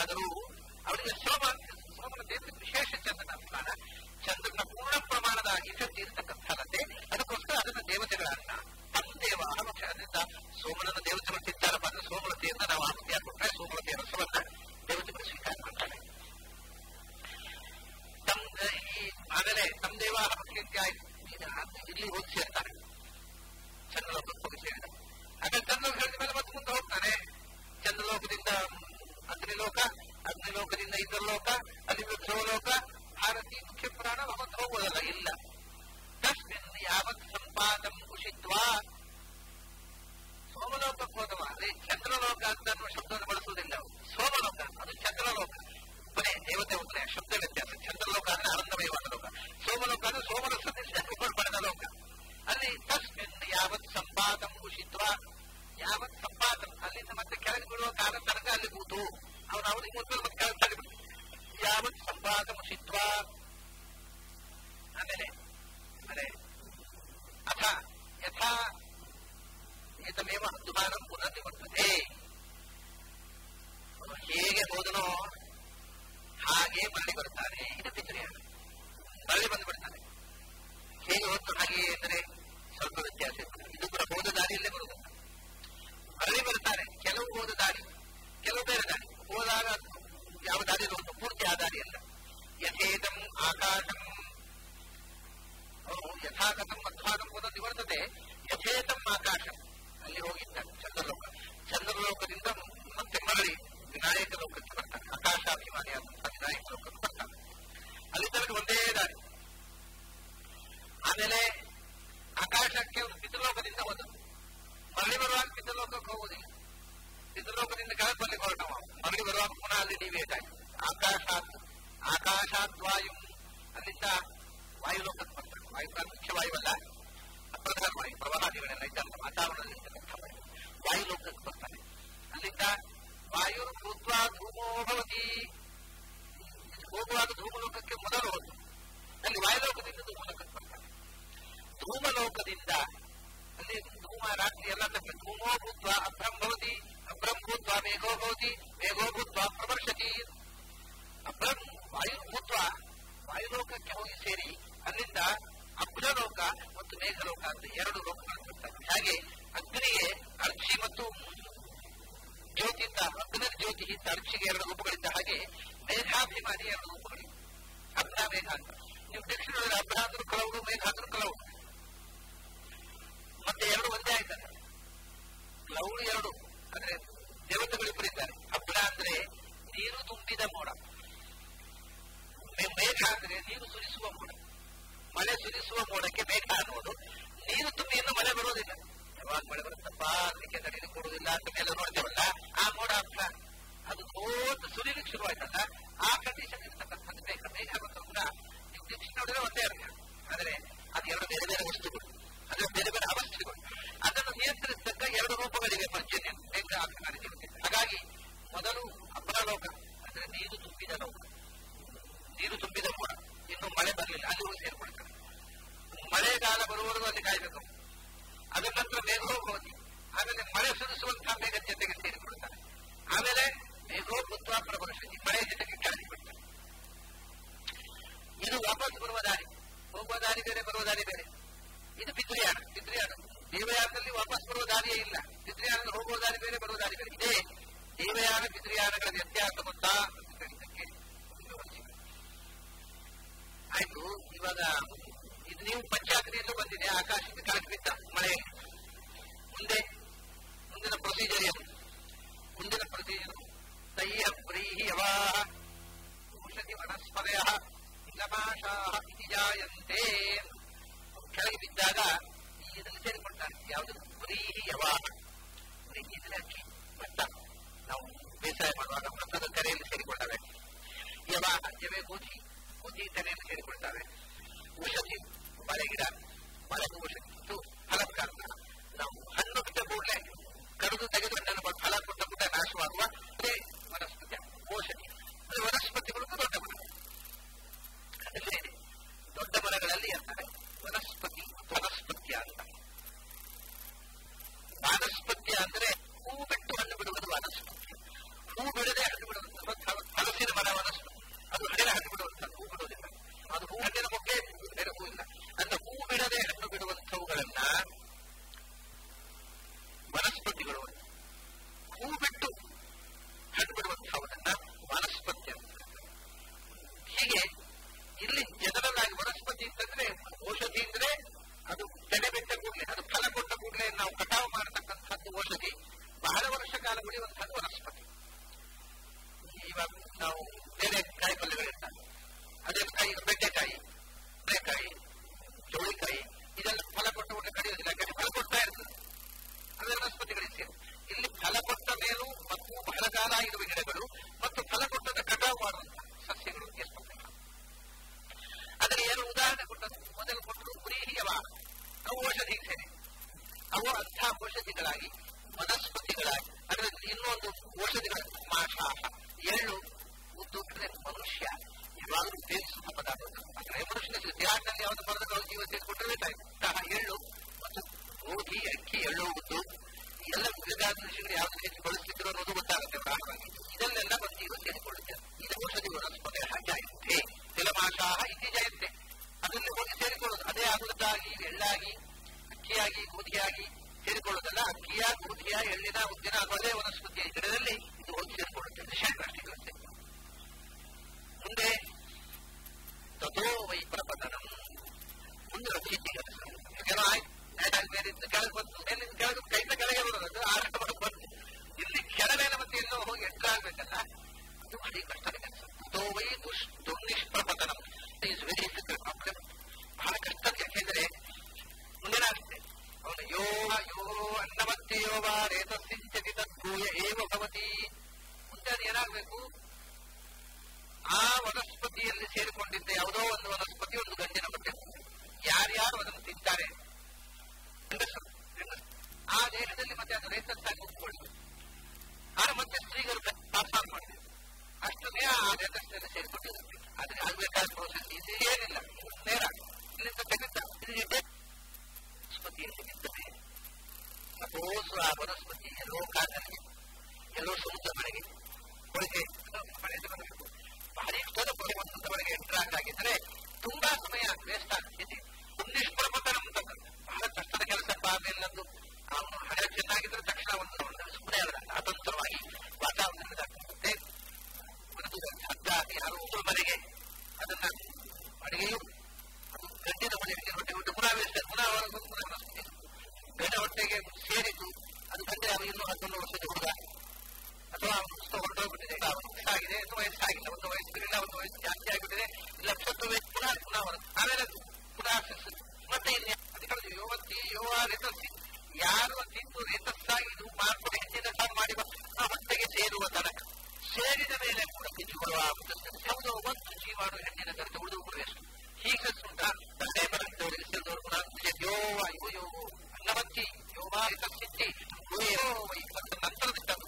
ಆದರೂ ಅವರಿಗೆ ಸೋಮ ಅಂತ ಹೆಸರು. ಸೋಮನ ದೇವರಿಗೆ ವಿಶೇಷ ಚಂದ್ರನ ಸ್ನಾನ ಚಂದ್ರನ ಪೂರ್ಣ ಪ್ರಮಾಣದ ಇಫೆಕ್ಟ್ ಇರತಕ್ಕಂಥದ್ದೇ ಅದಕ್ಕೋಸ್ಕರ ಅದನ್ನ ದೇವತೆಗಳ ಅನ್ನ ತಮ್ಮ ದೇವ ಅವಶ್ಯ ಅದರಿಂದ ಸೋಮನನ್ನ ದೇವತೆಗಳು ತಿಂತಾರಪ್ಪ ಅಂದ್ರೆ ಸೋಮಲತೆಯಿಂದ ನಾವು ಆಹುತಿ ಹಾಕೊಟ್ರೆ ಸೋಮಲತೆಯ ರಸವನ್ನ ದೇವತೆಗಳು ಸ್ವೀಕಾರ ಮಾಡ್ತಾರೆ ತಮ್ ಈ ಆಮೇಲೆ ತಮ್ಮ ದೇವ ಮಕ್ಕಳಿಗೆ ಆಯ್ತು ಈಗ ಇಲ್ಲಿ ಹೋಗಿ ಸೇರ್ತಾರೆ ಚಂದ್ರಲೋಕಕ್ಕೆ ಹೋಗಿ ಸೇರಿದ ಆಮೇಲೆ ಚಂದ್ರಲೋಕ ಹೇಳಿದ ಮೇಲೆ ಮತ್ತೆ ಮುಂದೆ ಹೋಗ್ತಾನೆ ಚಂದ್ರಲೋಕದಿಂದ ಅಗ್ನಿಲೋಕ ಅಗ್ನಿಲೋಕದಿಂದ ಇಂದ್ರಲೋಕ ಅಲ್ಲಿಂದ ಧ್ರುವಲೋಕ ಭಾರತಿ ಮುಖ್ಯ ಪುರಾಣ ಮತ್ತೆ ಹೋಗೋದಲ್ಲ ಇಲ್ಲ ತಸ್ಮಿನ್ ಯಾವತ್ ಸಂಪಾದಂ ಕುಶಿತ್ವಾ ಸೋಮಲೋಕಕ್ಕೆ ಹೋದವ ಅದೇ ಚಂದ್ರಲೋಕ ಅಂತ ಅನ್ನುವ ಶಬ್ದವನ್ನು ಬಳಸುವುದಿಲ್ಲ ಅವರು. ಸೋಮಲೋಕ ಅದು ಚಂದ್ರಲೋಕ ಒಬ್ಬನೇ ದೇವತೆ ಒಬ್ಬನೇ ಶಬ್ದ ವ್ಯತ್ಯಾಸ ಚಂದ್ರಲೋಕ ಅಂದ್ರೆ ಆನಂದಮಯವಾದ ಲೋಕ ಸೋಮಲೋಕ ಅಂದ್ರೆ ಸೋಮರಸದಿಂದ ಪಡೆದ ಲೋಕ ಅಲ್ಲಿ ತಸ್ಮಿನ್ ಯಾವತ್ ಸಂಪಾದಂ ಕುಶಿತ್ವ ಯಾವತ್ ಸಂಪಾದಂ ಅಲ್ಲಿಂದ ಮತ್ತೆ ಕೆಳಗೆ ಬಿಡುವ ಕಾಲ ತನಕ ಅಲ್ಲಿ ಕೂತು ಅವನು ಅವನಿಗೆ ಮೊದಲು ಮತ್ತೆ ಕೆಳಗೆ ತಳ್ಳಿಬಿಡು ಯಾವತ್ ಸಂಪಾದಂ ಕುಶಿತ್ವ ಆಮೇಲೆ ಆಮೇಲೆ ಅಥ ಯಥಾ ಏತಮೇವ ಹಂದುಮಾನಂ ಪುನರ್ ನಿವರ್ತದೆ ಅವನು ಹೇಗೆ ಹೋದನೋ ಹಾಗೆ ಮರಳಿ ಬರ್ತಾನೆ ಇದು ಪಿತೃಯಾನ ಮರಳಿ ಬಂದು ಬಿಡ್ತಾನೆ ಹೇಗೆ ಹೋದ್ದು ಹಾಗೆ ಅಂದರೆ ಸ್ವಲ್ಪ ವ್ಯತ್ಯಾಸ ಇರ್ತದೆ ಇದು ಕೂಡ ಹೋದ ದಾರಿಯಲ್ಲೇ ಬರುವುದಿಲ್ಲ ಮರಳಿ ಬರ್ತಾನೆ ಕೆಲವು ಹೋದ ದಾರಿ ಕೆಲವು ಬೇರೆ ದಾರಿ ಹೋದಾಗ ಯಾವ ದಾರಿ ಹೋದ್ದು ಪೂರ್ತಿ ಆ ದಾರಿಯಲ್ಲ ಯಥೇದಂ ಆಕಾಶಂ ಅವನು ಯಥಾಗತಂ ಮಧ್ವಾಗಂ ಹೋದ ನಿವರ್ತದೆ ಯಥೇತಂ ಆಕಾಶಂ ಅಲ್ಲಿ ಹೋಗಿದ್ದ ಚಂದ್ರಲೋಕ ಚಂದ್ರಲೋಕದಿಂದ ಮತ್ತೆ ಮರಳಿ ವಿನಾಯಕ ಲೋಕಕ್ಕೆ ಬರ್ತಾನೆ ಆಕಾಶಾಭಿಮಾನಿಯಾದಂತಹ ವಿನಾಯಕ ಲೋಕಕ್ಕೆ ಬರ್ತಾನೆ ಅಲ್ಲಿ ತನಕ ಒಂದೇ ದಾರಿ ಆಮೇಲೆ ಆಕಾಶಕ್ಕೆ ಅವನು ಪಿತೃಲೋಕದಿಂದ ಹೋದ ಮರಳಿ ಬರುವಾಗ ಪಿತೃಲೋಕಕ್ಕೆ ಹೋಗುವುದಿಲ್ಲ ಪಿತೃಲೋಕದಿಂದ ಕೆಳಗೆ ಬರ್ಲಿಕ್ಕೆ ಹೊರಟವ ಮರಳಿ ಬರುವಾಗ ಪುನಃ ಅಲ್ಲಿ ಡಿವೇಟ್ ಆಯ್ತು ಆಕಾಶಾತ್ ಆಕಾಶಾತ್ ವಾಯು ಅಲ್ಲಿಂದ ವಾಯುಲೋಕಕ್ಕೆ ಬರ್ತಾನೆ ವಾಯು ಮುಖ್ಯ ವಾಯುವಲ್ಲ ಅಪ್ರಧಾನ ವಾಯು ಪ್ರವಾಹಾದಿಗಳೆಲ್ಲ ಇದ್ದಂತ ವಾತಾವರಣದಲ್ಲಿ ಇರ್ತಕ್ಕಂಥ ವಾಯು ವಾಯುಲೋಕಕ್ಕೆ ಬರ್ತಾನೆ ಅಲ್ಲಿಂದ ವಾಯು ಭೂತ್ವ ಧೂಮೋ ಭವತಿ ಹೋಗುವಾಗ ಧೂಮಲೋಕಕ್ಕೆ ಮೊದಲು ಹೋದ ಅಲ್ಲಿ ವಾಯುಲೋಕದಿಂದ ಧೂಮಲೋಕಕ್ಕೆ ಬರ್ತಾನೆ ಧೂಮಲೋಕದಿಂದ ಅಲ್ಲಿ ಧೂಮ ರಾತ್ರಿ ಎಲ್ಲ ತಕ್ಕ ಧೂಮೋ ಭೂತ್ವ ಅಭ್ರಂ ಭವತಿ ಅಭ್ರಂ ಭೂತ್ವ ಮೇಘೋ ಭವತಿ ಮೇಘೋ ಭೂತ್ವ ಪ್ರವರ್ಷತಿ ಅಭ್ರಂ ವಾಯು ಭೂತ್ವ ವಾಯುಲೋಕಕ್ಕೆ ಹೋಗಿ ಸೇರಿ ಅಲ್ಲಿಂದ ಅಭ್ರಲೋಕ ಮತ್ತು ಮೇಘಲೋಕ ಅಂತ ಎರಡು ಲೋಕಗಳು ಬರ್ತವೆ ಹಾಗೆ ಅಗ್ನಿಗೆ ಅರ್ಚಿ ಮತ್ತು ಜ್ಯೋತಿ ಅಂತ ಅಗ್ನಿರ್ ಜ್ಯೋತಿ ಅಂತ ಅರ್ಚಿಗೆ ಎರಡು ರೂಪಗಳಿದ್ದ ಹಾಗೆ ಮೇಘಾಭಿಮಾನಿ ಎರಡು ರೂಪಗಳಿವೆ ಅಬ್ಧ ಮೇಘ ಅಂತ ನೀವು ದಕ್ಷಿಣದಲ್ಲಿ ಅಬ್ಧ ಅಂದ್ರೂ ಕಲವರು ಮೇಘ ಅಂದ್ರೂ ಕಲವರು ಮತ್ತೆ ಎರಡು ಒಂದೇ ಆಯ್ತದೆ ಕ್ಲೌಡ್ ಎರಡು ಅಂದ್ರೆ ದೇವತೆಗಳಿಬ್ಬರಿದ್ದಾರೆ ಅಬ್ಧ ಅಂದ್ರೆ ನೀರು ತುಂಬಿದ ಮೋಡ ಮೇ- ಮೇಘ ಅಂದ್ರೆ ನೀರು ಸುರಿಸುವ ಮೋಡ ಮಳೆ ಸುರಿಸುವ ಮೋಡಕ್ಕೆ ಮೇಘ ಅನ್ನೋದು ನೀರು ತುಂಬಿ ಇನ್ನು ಮಳೆ ಬರೋದಿಲ್ಲ ಯಾವಾಗ ಮಳೆ ಬರುತ್ತಪ್ಪ ಅದಕ್ಕೆ ನಡೀಲಿ ಕೊಡುವುದಿಲ್ಲ ಅಂತ ಮೇಲೆ ನೋಡ್ತೇವಲ್ಲ ಆ ಮೋಡ ಅರ್ಥ ಅದು ದೊಡ್ಡ ಸುರಿಲಿಕ್ಕೆ ಶುರುವಾಯ್ತಲ್ಲ ಆ ಕಂಡೀಷನ್ ಇರ್ತಕ್ಕಂಥದ್ದು ಮೇಘ ಮೇಘ ಮತ್ತು ಕೂಡ ನೀವು ದಕ್ಷಿಣ ನೋಡಿದ್ರೆ ಒಂದೇ ಅರ್ಥ ಆದರೆ ಅದು ಎರಡು ಬೇರೆ ಬೇರೆ ವಸ್ತುಗಳು ಅಂದ್ರೆ ಬೇರೆ ಬೇರೆ ಅವಸ್ಥೆಗಳು ಅದನ್ನು ನಿಯಂತ್ರಿಸತಕ್ಕ ಎರಡು ರೂಪಗಳಿವೆ ಪರ್ಜನ್ಯ ಮೇಘ ಆಗ್ತದೆ ಹಾಗಾಗಿ ಮೊದಲು ಅಪರಲೋಕ ಅಂದ್ರೆ ನೀರು ತುಂಬಿದ ಲೋಕ ನೀರು ತುಂಬಿದ ಮೋಡ ಇನ್ನು ಮಳೆ ಬರಲಿಲ್ಲ ಅಲ್ಲಿ ಹೋಗಿ ಸೇರ್ಕೊಳ್ತಾರೆ ಮಳೆಗಾಲ ಬರುವವರೆಗೂ ಅಲ್ಲಿ ಕಾಯಬೇಕು ಅದರ ನಂತರ ಮೇಘೋ ಭವತಿ ಆಮೇಲೆ ಮಳೆ ಸುರಿಸುವಂತಹ ಮೇಘ ಜೊತೆಗೆ ಸೇರಿಕೊಳ್ತಾರೆ ಆಮೇಲೆ ಮೇಘೋ ಭೂತ್ವ ಪ್ರಭುಷತಿ ಮಳೆ ಜೊತೆಗೆ ಕೆಳಗೆ ಬಿಡ್ತಾರೆ ಇದು ವಾಪಸ್ ಬರುವ ದಾರಿ ಹೋಗುವ ದಾರಿ ಬೇರೆ ಬರುವ ದಾರಿ ಬೇರೆ ಇದು ಪಿತೃಯಾನ ಪಿತೃಯಾನ ದೇವಯಾನದಲ್ಲಿ ವಾಪಸ್ ಬರುವ ದಾರಿಯೇ ಇಲ್ಲ ಪಿತೃಯಾನದಲ್ಲಿ ಹೋಗುವ ದಾರಿ ಬೇರೆ ಬರುವ ದಾರಿ ಬೇರೆ ಇದೇ ದೇವಯಾನ ಪಿತೃಯಾನಗಳ ವ್ಯತ್ಯಾಸ ಗೊತ್ತಾ ಅಂತ ಕೇಳಿದ್ದಕ್ಕೆ ಒಂದು ವರ್ಷ. ಆಯ್ತು ಇವಾಗ ಇದು ನೀವು ಪಂಚಾಗ್ನಿಯಲ್ಲೂ ಬಂದಿದೆ ಆಕಾಶಕ್ಕೆ ಕೆಳಗೆ ಬಿದ್ದ ಮಳೆಯಲ್ಲಿ ಮುಂದೆ ಮುಂದಿನ ಪ್ರೊಸೀಜರ್ ಏನು ಮುಂದಿನ ಪ್ರೊಸೀಜರ್ ತಯ್ಯ ವ್ರೀಹಿ ಯವಾಹ ಔಷಧಿ ವನಸ್ಪದಯ ಇಂಗಮಾಶಾಹ ಇತಿ ಜಾಯಂತೆ ಕೆಳಗೆ ಬಿದ್ದಾಗ ಈ ಇದನ್ನು ಸೇರಿಕೊಳ್ತಾರೆ ಯಾವುದು ವ್ರೀಹಿ ಯವಾಹ ವ್ರೀಹಿ ಅಂದ್ರೆ ಅಕ್ಕಿ ಭತ್ತ ನಾವು ಬೇಸಾಯ ಮಾಡುವಾಗ ಭತ್ತದ ಕರೆಯಲ್ಲಿ ಸೇರಿಕೊಳ್ಳವೆ ಯವಾಹ ಜವೆ ಗೋಧಿ ಗೋಧಿ ತೆನೆಯನ್ನು ಸೇರಿಕೊಳ್ತಾರೆ ಔಷಧಿ ಬಳೆ ಗಿಡ ಬಳೆಗೂ ಔಷಧಿ ಇದು ಫಲಪ್ಕಾರಕ ನಾವು ಹಣ್ಣು ಬಿಟ್ಟ ಕೂಡಲೇ ಕಡಿದು ತೆಗೆದು ಹಣ್ಣನ್ನು ಕೊಟ್ಟು ಫಲ ಕೊಟ್ಟ ಕೂಡ ನಾಶವಾಗುವ ಅದೇ ವನಸ್ಪತಿ ಔಷಧಿ ಅದು ವನಸ್ಪತಿಗಳು ದೊಡ್ಡ ಮರ ಅದಲ್ಲೇ ಇದೆ ದೊಡ್ಡ ಮರಗಳಲ್ಲಿ ಅಂತಾರೆ ವನಸ್ಪತಿ ಮತ್ತು ವನಸ್ಪತ್ಯ ಅಂತ ವಾನಸ್ಪತ್ಯ ಅಂದ್ರೆ ಹೂ ಬಿಟ್ಟು ಹಣ್ಣು ಬಿಡುವುದು ವಾನಸ್ಪತ್ಯ ಹೂ ಬಿಡದೆ ಹಣ್ಣು ಬಿಡುವುದು ಮತ್ತು ಕಾರಣವಾಗಿ ಇದನ್ನೆಲ್ಲ ಬಂದಿರುವ ಸೇರಿಕೊಳ್ಳುತ್ತೆ ಇದು ಔಷಧಿ ವನಸ್ಪತಿ ಜಾಯಂತೆ ತಿಲಮಾಶಾಹ ಇತಿ ಜಯಂತೆ ಅದರಲ್ಲಿ ಹೋಗಿ ಸೇರಿಕೊಳ್ಳೋದು ಅದೇ ಆಗುದಾಗಿ ಎಳ್ಳಾಗಿ ಅಕ್ಕಿಯಾಗಿ ಗೋಧಿಯಾಗಿ ಸೇರಿಕೊಳ್ಳೋದಲ್ಲ ಅಕ್ಕಿಯ ಗೋಧಿಯ ಎಳ್ಳಿನ ಉದ್ದಿನ ಅದೇ ವನಸ್ಪತಿಯ ಗಿಡದಲ್ಲಿ ಇದು ಹೋಗಿ ಸೇರಿಕೊಳ್ಳುತ್ತೆ ದಿಶಾಕೃಷ್ಟಿಗಳಂತೆ ಮುಂದೆ ತಥೋ ವೈ ಪ್ರಪತನಂ ಮುಂದೆ ರಕ್ಷಿಸಿ ಏನೋ ಆಯ್ತು ಮೇಲಿಂದ ಕೆಳಗೆ ಬಂತು ಮೇಲಿಂದ ಕೆಳಗೆ ಕೈಯಿಂದ ಕೆಳಗೆ ಬರೋದು ಆಟ ಮಾಡಕ್ ಬಂತು ಇಲ್ಲಿ ಕೆಳಗಡೆ ಮತ್ತೆ ಎಲ್ಲೋ ಹೋಗಿ ಎಂಟ್ರ್ ಆಗ್ಬೇಕಲ್ಲ ಅದು ಭಾರಿ ಕಷ್ಟದ ಕೆಲಸ ತಥೋ ವೈ ದುಷ್ ದುರ್ನಿಷ್ಪ್ರಪತನಂ ಇಸ್ ವೆರಿ ಡಿಫಿಕಲ್ಟ್ ಪ್ರಾಬ್ಲಮ್ ಬಹಳ ಕಷ್ಟದ ಯಾಕೆಂದ್ರೆ ಮುಂದೇನಾಗುತ್ತೆ ಅವನು ಯೋ ಯೋ ಅನ್ನಮತ್ತೆಯೋ ವಾ ರೇತಸ್ಸಿಂಚತಿ ತದ್ಭೂಯ ಏವ ಭವತಿ ಮುಂದೆ ಅದು ಏನಾಗಬೇಕು ಆ ವನಸ್ಪತಿಯಲ್ಲಿ ಸೇರಿಕೊಂಡಿದ್ದ ಯಾವುದೋ ಒಂದು ವನಸ್ಪತಿ ಒಂದು ಗಂಡಿನ ಬಟ್ಟೆ ಯಾರ್ಯಾರು ಅದನ್ನು ತಿಂತಾರೆ ಗಂಡಸರು ಗಂಡಸರು. ಆ ದೇಹದಲ್ಲಿ ಮತ್ತೆ ಅದು ರೇತಸ್ಸಾಗಿ ಕೂತ್ಕೊಳ್ಳಿ ಆಗ ಮತ್ತೆ ಸ್ತ್ರೀಗಳು ಪಾಸಾನ್ ಮಾಡಿದೆ ಅಷ್ಟನ್ನೇ ಆ ರೇತಸ್ಸಲ್ಲಿ ಸೇರಿಕೊಂಡಿರುತ್ತೆ ಆದ್ರೆ ಆಗ್ಬೇಕಾದ ಪ್ರೋಸೆಸ್ ಇದು ಏನಿಲ್ಲ ನೇರ ಇಲ್ಲಿಂದ ತೆಗೆದ ಇಲ್ಲಿಗೆ ವನಸ್ಪತಿಯಲ್ಲಿ ನಿಂತದೆ ಸಪೋಸ್ ಆ ವನಸ್ಪತಿ ಎಲ್ಲೋ ಕಾದಲ್ಲಿ ಎಲ್ಲೋ ಸಮುದ್ರ ಮನೆಗೆ ಒಳಗೆ ಮನೆಗೆ ಬರಬೇಕು ಭಾರಿ ಇಷ್ಟದ ಪೊರೆ ಒಂದು ಒಳಗೆ ಎಂಟ್ರಾಕ್ ಆಗಿದ್ರೆ ತುಂಬಾ ಸಮಯ ವೇಸ್ಟ್ ಆಗ್ತಿದೆ ನಿಷ್ಪ್ರಪತನ ಬಹಳ ಕಷ್ಟದ ಕೆಲಸಪ್ಪ ಅದೆಲ್ಲೊಂದು ಅವನು ಹಣ ಚೆನ್ನಾಗಿದ್ರೆ ತಕ್ಷಣ ಒಂದು ಸುಮ್ಮನೆ ಅದರ ಅತಂತ್ರವಾಗಿ ವಾತಾವರಣದಾಗ್ತದೆ ಒಂದು ಹಗ್ಗ ಯಾರು ಒಬ್ಬರ ಮನೆಗೆ ಅದನ್ನ ಅಡಿಗೆಯು ಅದು ಗಂಡಿನ ಮನೆಗೆ ಹೊಟ್ಟೆ ಹೊಟ್ಟೆ ಪುನಃ ವೇಸ್ಟ್ ಪುನಃ ಹೊರಗೆ ಪುನಃ ವನಸ್ಪತಿ ಗಂಡ ಹೊಟ್ಟೆಗೆ ಸೇರಿತು ಅದು ಗಂಡ ಅವನು ಇನ್ನೂ ಹತ್ತೊಂದು ವರ್ಷದ ಹುಡುಗ ಅಥವಾ ಅವನು ಹೊರಟೋಗ್ಬಿಟ್ಟಿದೆ ಇಲ್ಲ ಅವನು ವಯಸ್ಸಾಗಿದೆ ಅಥವಾ ವಯಸ್ಸಾಗಿಲ್ಲ ಒಂದು ವಯಸ್ಸಿರಲಿಲ್ಲ ಒಂದು ವಯಸ್ಸು ಜಾಸ್ತಿ ಆಗಿಬಿಟ್ಟಿದೆ ಇಲ್ಲ ಸ್ವಲ್ಪ ವಯಸ್ಸು ಪುನಃ ಪುನಃ ಬರುತ್ತೆ ಆಮೇಲೆ ಅದು ಪುನಃ ಸಸ್ಯ. ಮತ್ತೆ ಇನ್ನೇ ಅದಕ್ಕೆ ಯೋವತಿ ಯೋವ ರೇತಸ್ಸಿ ಯಾರು ತಿಂದು ರೇತಸ್ಸಾಗಿ ಇದು ಮಾಡ್ಕೊಂಡು ಹೆಚ್ಚಿನ ಸಾರು ಮಾಡಿ ಬ- ಆ ಹೊಟ್ಟೆಗೆ ಸೇರುವ ತನಕ ಸೇರಿದ ಮೇಲೆ ಕೂಡ ಬಿಚ್ಚಿಕೊಳ್ಳುವ ಯಾವುದೋ ಒಂದು ಜೀವಾಣು ಹೆಣ್ಣಿನ ಕರೆದು ಉಳಿದು ಎಷ್ಟು ಹೀಗೆ ಉಂಟಾ ತಂದೆ ಬರಂತವರಿಗೆ ಸೇರಿದವರು ಪುನಃ ಯೋವ ಯೋ ಯೋ ಅನ್ನವತ್ತಿ ಯೋವ ರೇತಸ್ಸಿತ್ತಿ ಯೋ ವೈ ಮತ್ತು ನಂತರದಿಟ್ಟದು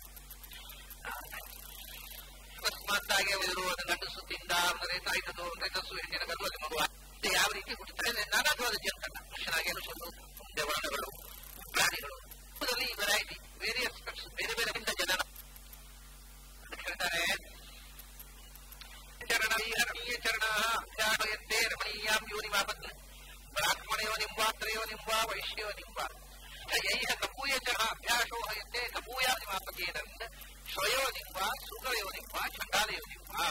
ಅಕಸ್ಮಾತ್ತಾಗಿ ಇರುವ ಗಂಡಸು ತಿಂದ ಅಂದರೆ ತಾಯ್ತದು ರೇತಸ್ಸು ಹೆಣ್ಣಿನ ಕದ್ದು ಅಲ್ಲಿ ಮಗುವ ಇದು ಯಾವ ರೀತಿ ಹುಟ್ಟುತ್ತದೆ ನಾನಾದ್ವಾದ ಜಂತನ ಮನುಷ್ಯನಾಗಿ ಅನಿಸೋದು ಮುಂದೆ ವರ್ಣಗಳು ಪ್ರಾಣಿಗಳು ಇದರಲ್ಲಿ ವೆರೈಟಿ ವೇರಿಯಸ್ ಬೇರೆ ಬೇರೆ ವಿಧ ಜನನ ಅದಕ್ಕೆ ಹೇಳ್ತಾರೆ ಚರಣ ರಮಣೀಯ ಚರಣ ಅಧ್ಯಾಪಯಂತೆ ರಮಣೀಯಾಂ ಯೋನಿಮಾಪತ್ ಬ್ರಾಹ್ಮಣಯೋ ನಿಂಬಾ ತ್ರಯೋ ನಿಂಬಾ ವೈಶ್ಯೋ ನಿಂಬಾ ಯೈಹ ಕಪೂಯ ಚ ಅಭ್ಯಾಸೋ ಹಯಂತೆ ಕಪೂಯಾ ನಿಮಾಪಕೇನಂದ ಶ್ವಯೋ ನಿಂಬಾ ಸುಖಯೋ ನಿಂಬಾ ಚಂಡಾಲಯೋ ನಿಂಬಾ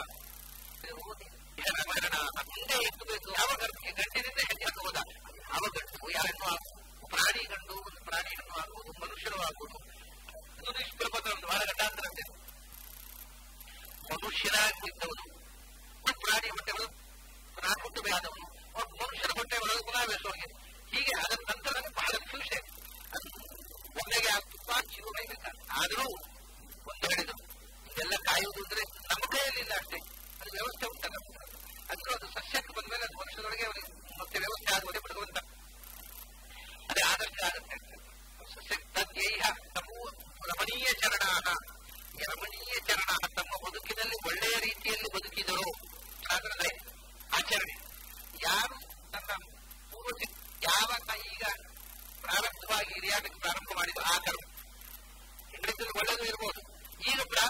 ಮರಣ ಮುಂದೆ ಎತ್ತಬೇಕು ಯಾವ ಗಂಟಿಗೆ ಗಂಟಿನಿಂದ ಹೆಜ್ಜೆ ಹೋದ ಯಾವ ಗಂಟು ಯಾರನ್ನು ಆಗ್ಬೋದು ಪ್ರಾಣಿ ಗಂಡು ಒಂದು ಪ್ರಾಣಿ ಹೆಣ್ಣು ಆಗ್ಬೋದು ಮನುಷ್ಯರು ಆಗ್ಬೋದು ಇದು ನಿಷ್ಪ್ರಪದ ಒಂದು ಬಹಳ ಗಂಡಾಂತರ ಇದೆ. ಮನುಷ್ಯನಾಗಿದ್ದವನು ಒಂದು ಪ್ರಾಣಿ ಹೊಟ್ಟೆಗಳು ಪುನಃ ಹುಟ್ಟಬೇಕಾದವನು ಒಬ್ಬ ಮನುಷ್ಯನ ಹೊಟ್ಟೆ ಒಳಗೆ ಪುನಃ ವೇಷವಾಗಿ ಹೀಗೆ ಅದರ ನಂತರ ಬಹಳ ಕನ್ಫ್ಯೂಷನ್ ಅದು ಒಮ್ಮೆಗೆ ಆ ತುಪ್ಪ ಜೀವಬೇಕು ಆದರೂ ಒಂದು ಹೇಳಿದ್ರು ಇದೆಲ್ಲ ಕಾಯುವುದು ಅಂದ್ರೆ ನಮ್ಮ ಕೈಯಲ್ಲಿಲ್ಲ ಅಷ್ಟೇ ಅದು ವ್ಯವಸ್ಥೆ ಉಂಟಲ್ಲ ಅದಕ್ಕೆ ಅದು ಸಸ್ಯಕ್ಕೆ ಬಂದ ಮೇಲೆ ಅದು ಮನುಷ್ಯರೊಳಗೆ ಅವರಿಗೆ ಮತ್ತೆ ವ್ಯವಸ್ಥೆ ಆಗುವುದೇ ಬಿಡುವಂತ ಅದೇ ಆದರ್ಶ ಆಗುತ್ತೆ ಸಸ್ಯ ತದ್ಯೈಹ ತಮೂ ರಮಣೀಯ ಚರಣಾಹ ಈ ರಮಣೀಯ ಚರಣ ತಮ್ಮ ಬದುಕಿನಲ್ಲಿ ಒಳ್ಳೆಯ ರೀತಿಯಲ್ಲಿ ಬದುಕಿದರು ಸಾಗರದೆ ಆಚರಣೆ ಯಾರು ತನ್ನ ಪೂರ್ವ ಯಾವಾಗ ಈಗ ಪ್ರಾರಂಭವಾಗಿ ಹಿರಿಯಾಟಕ್ಕೆ ಪ್ರಾರಂಭ ಮಾಡಿದ ಆ ಕರ್ಮ ಇಂಗ್ಲಿಷಲ್ಲಿ ಒಳ್ಳೆಯದು ಇರಬಹುದು ಈಗ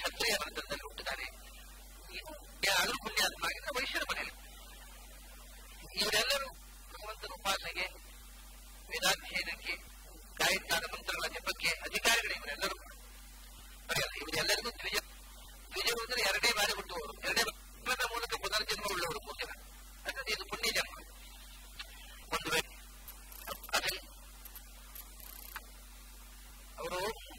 ಕ್ಷತ್ರಿಯ ಮಂತ್ರದಲ್ಲಿ ಹುಟ್ಟಿದ್ದಾನೆ ಆದರೂ ಪುಣ್ಯಾತ್ಮ ಆಗಿದ್ರೆ ವೈಶ್ಯರ ಮನೆಯಲ್ಲಿ ಇವರೆಲ್ಲರೂ ಭಗವಂತನ ಉಪಾಸನೆಗೆ ವೇದಾಧ್ಯಯನಕ್ಕೆ ಗಾಯತ್ರಿಯಾದ ಮಂತ್ರಗಳ ಜಪಕ್ಕೆ ಅಧಿಕಾರಿಗಳು ಇವರೆಲ್ಲರೂ ಇವರೆಲ್ಲರಿಗೂ ದ್ವಿಜ ದ್ವಿಜರು ಅಂದ್ರೆ ಎರಡೇ ಬಾರಿ ಹುಟ್ಟುವವರು ಎರಡೇ ಜನ್ಮದ ಮೂಲಕ ಪುನರ್ಜನ್ಮ ಉಳ್ಳವರು ಮೂರು ಜನ ಅಂದ್ರೆ ಇದು ಪುಣ್ಯ ಜನ್ಮ ಒಂದು ವೇಳೆ ಅದಲ್ಲಿ ಅವರು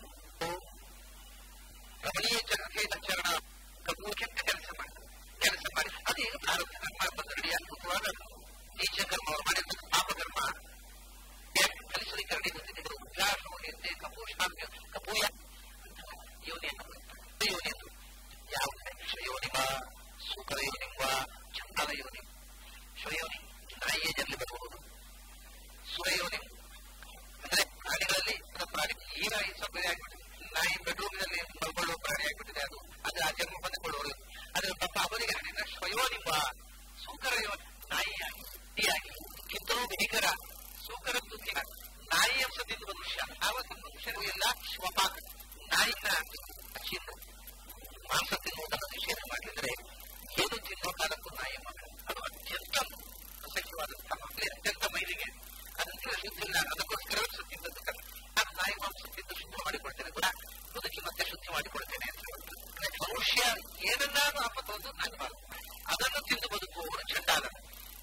ರಮಣೀಯ ಚರಣ ಕಬ್ಬು ಕೆಟ್ಟ ಕೆಲಸ ಮಾಡಿ ಕೆಲಸ ಮಾಡಿ ಅದು ಈಗ ಪ್ರಾರಂಭ ಕರ್ಮ ಬಂದು ರೆಡಿಯಾಗಿ ಕೂತುವಾಗ ನೀಚ ಕರ್ಮ ಅವರು ಮಾಡಿದ ಪಾಪಕರ್ಮ ಕಲಿಸಲಿಕ್ಕೆ ರೆಡಿ ಬಂದಿದೆ ಉದ್ಯಾಸವನ್ನಿರುತ್ತೆ ಕಪೂಷಾಮ್ಯ ಕಪೂಯ ಯೋನಿಯನ್ನು ಯೋನಿಯನ್ನು ಯಾವ ಶ್ರೇಯೋನಿವ ಸೂಕರ ಯೋನಿಂವ ಚಂದನ ಯೋನಿ ಶ್ರೇಯೋನಿ ನಾಯಿಯ ಜನ್ಲಿ ಬರಬಹುದು ಸುರಯೋನಿ ಅಂದ್ರೆ ಪ್ರಾಣಿಗಳಲ್ಲಿ ಪ್ರಾಣಿ ಈಗ ಸಭ್ಯ ಆಗಿಬಿಟ್ಟಿದೆ ನಾಯಿ ಬೆಡ್ರೂಮ್ನಲ್ಲಿ ಮಲ್ಕೊಳ್ಳುವ ಪ್ರಾಣಿ ಆಗಿಬಿಟ್ಟಿದೆ ಅದು ಅದು ಆ ಜನ್ಮ ಬಂದುಕೊಳ್ಳುವರು ಅದರ ಪಾಪ ಅವರಿಗೆ ಹಣ್ಣಿನ ಸ್ವಯೋನಿಂಬ ಸೂಕರ ನಾಯಿಯಾಗಿ ಹೀಯಾಗಿ ಕಿತ್ತರೂ ಭೀಕರ ಸೂಕರ ದುಃಖಿನ ನಾಯಿ ಅಂಶದಿಂದ ಮನುಷ್ಯ ಆವತ್ತು ಮನುಷ್ಯರು ಎಲ್ಲ ಶ್ವಪಾಕ ನಾಯಿನ ಚಿನ್ನ ಮಾಂಸ ತಿನ್ನುವುದನ್ನು ನಿಷೇಧ ಮಾಡಿದರೆ ಏನು ತಿನ್ನೋ ಕಾಲಕ್ಕೂ ನಾಯಿ ಮಗಳು ಅದು ಅತ್ಯಂತ ಅಸಹ್ಯವಾದಂತಹ ಮಕ್ಕಳೇ ಅತ್ಯಂತ ಮೈಲಿಗೆ ಅದಕ್ಕೆ ಶುದ್ಧ ಇಲ್ಲ ಅದಕ್ಕೋಸ್ಕರ ತಿಂದದ್ದು ನಾನು ನಾಯಿ ಮಾಂಸ ತಿಂದು ಶುದ್ಧ ಮಾಡಿಕೊಳ್ತೇನೆ ಕೂಡ ಬದುಕಿ ಮತ್ತೆ ಶುದ್ಧಿ ಮಾಡಿಕೊಳ್ತೇನೆ ಅಂತ ಹೇಳ್ತಾರೆ ಮನುಷ್ಯ ಏನನ್ನಾದ್ರೂ ಆಪತ್ತು ನಾಗಬಾರದು ಅದನ್ನು ತಿಂದು ಬದುಕುವವರು ಚಂಡಾಲರು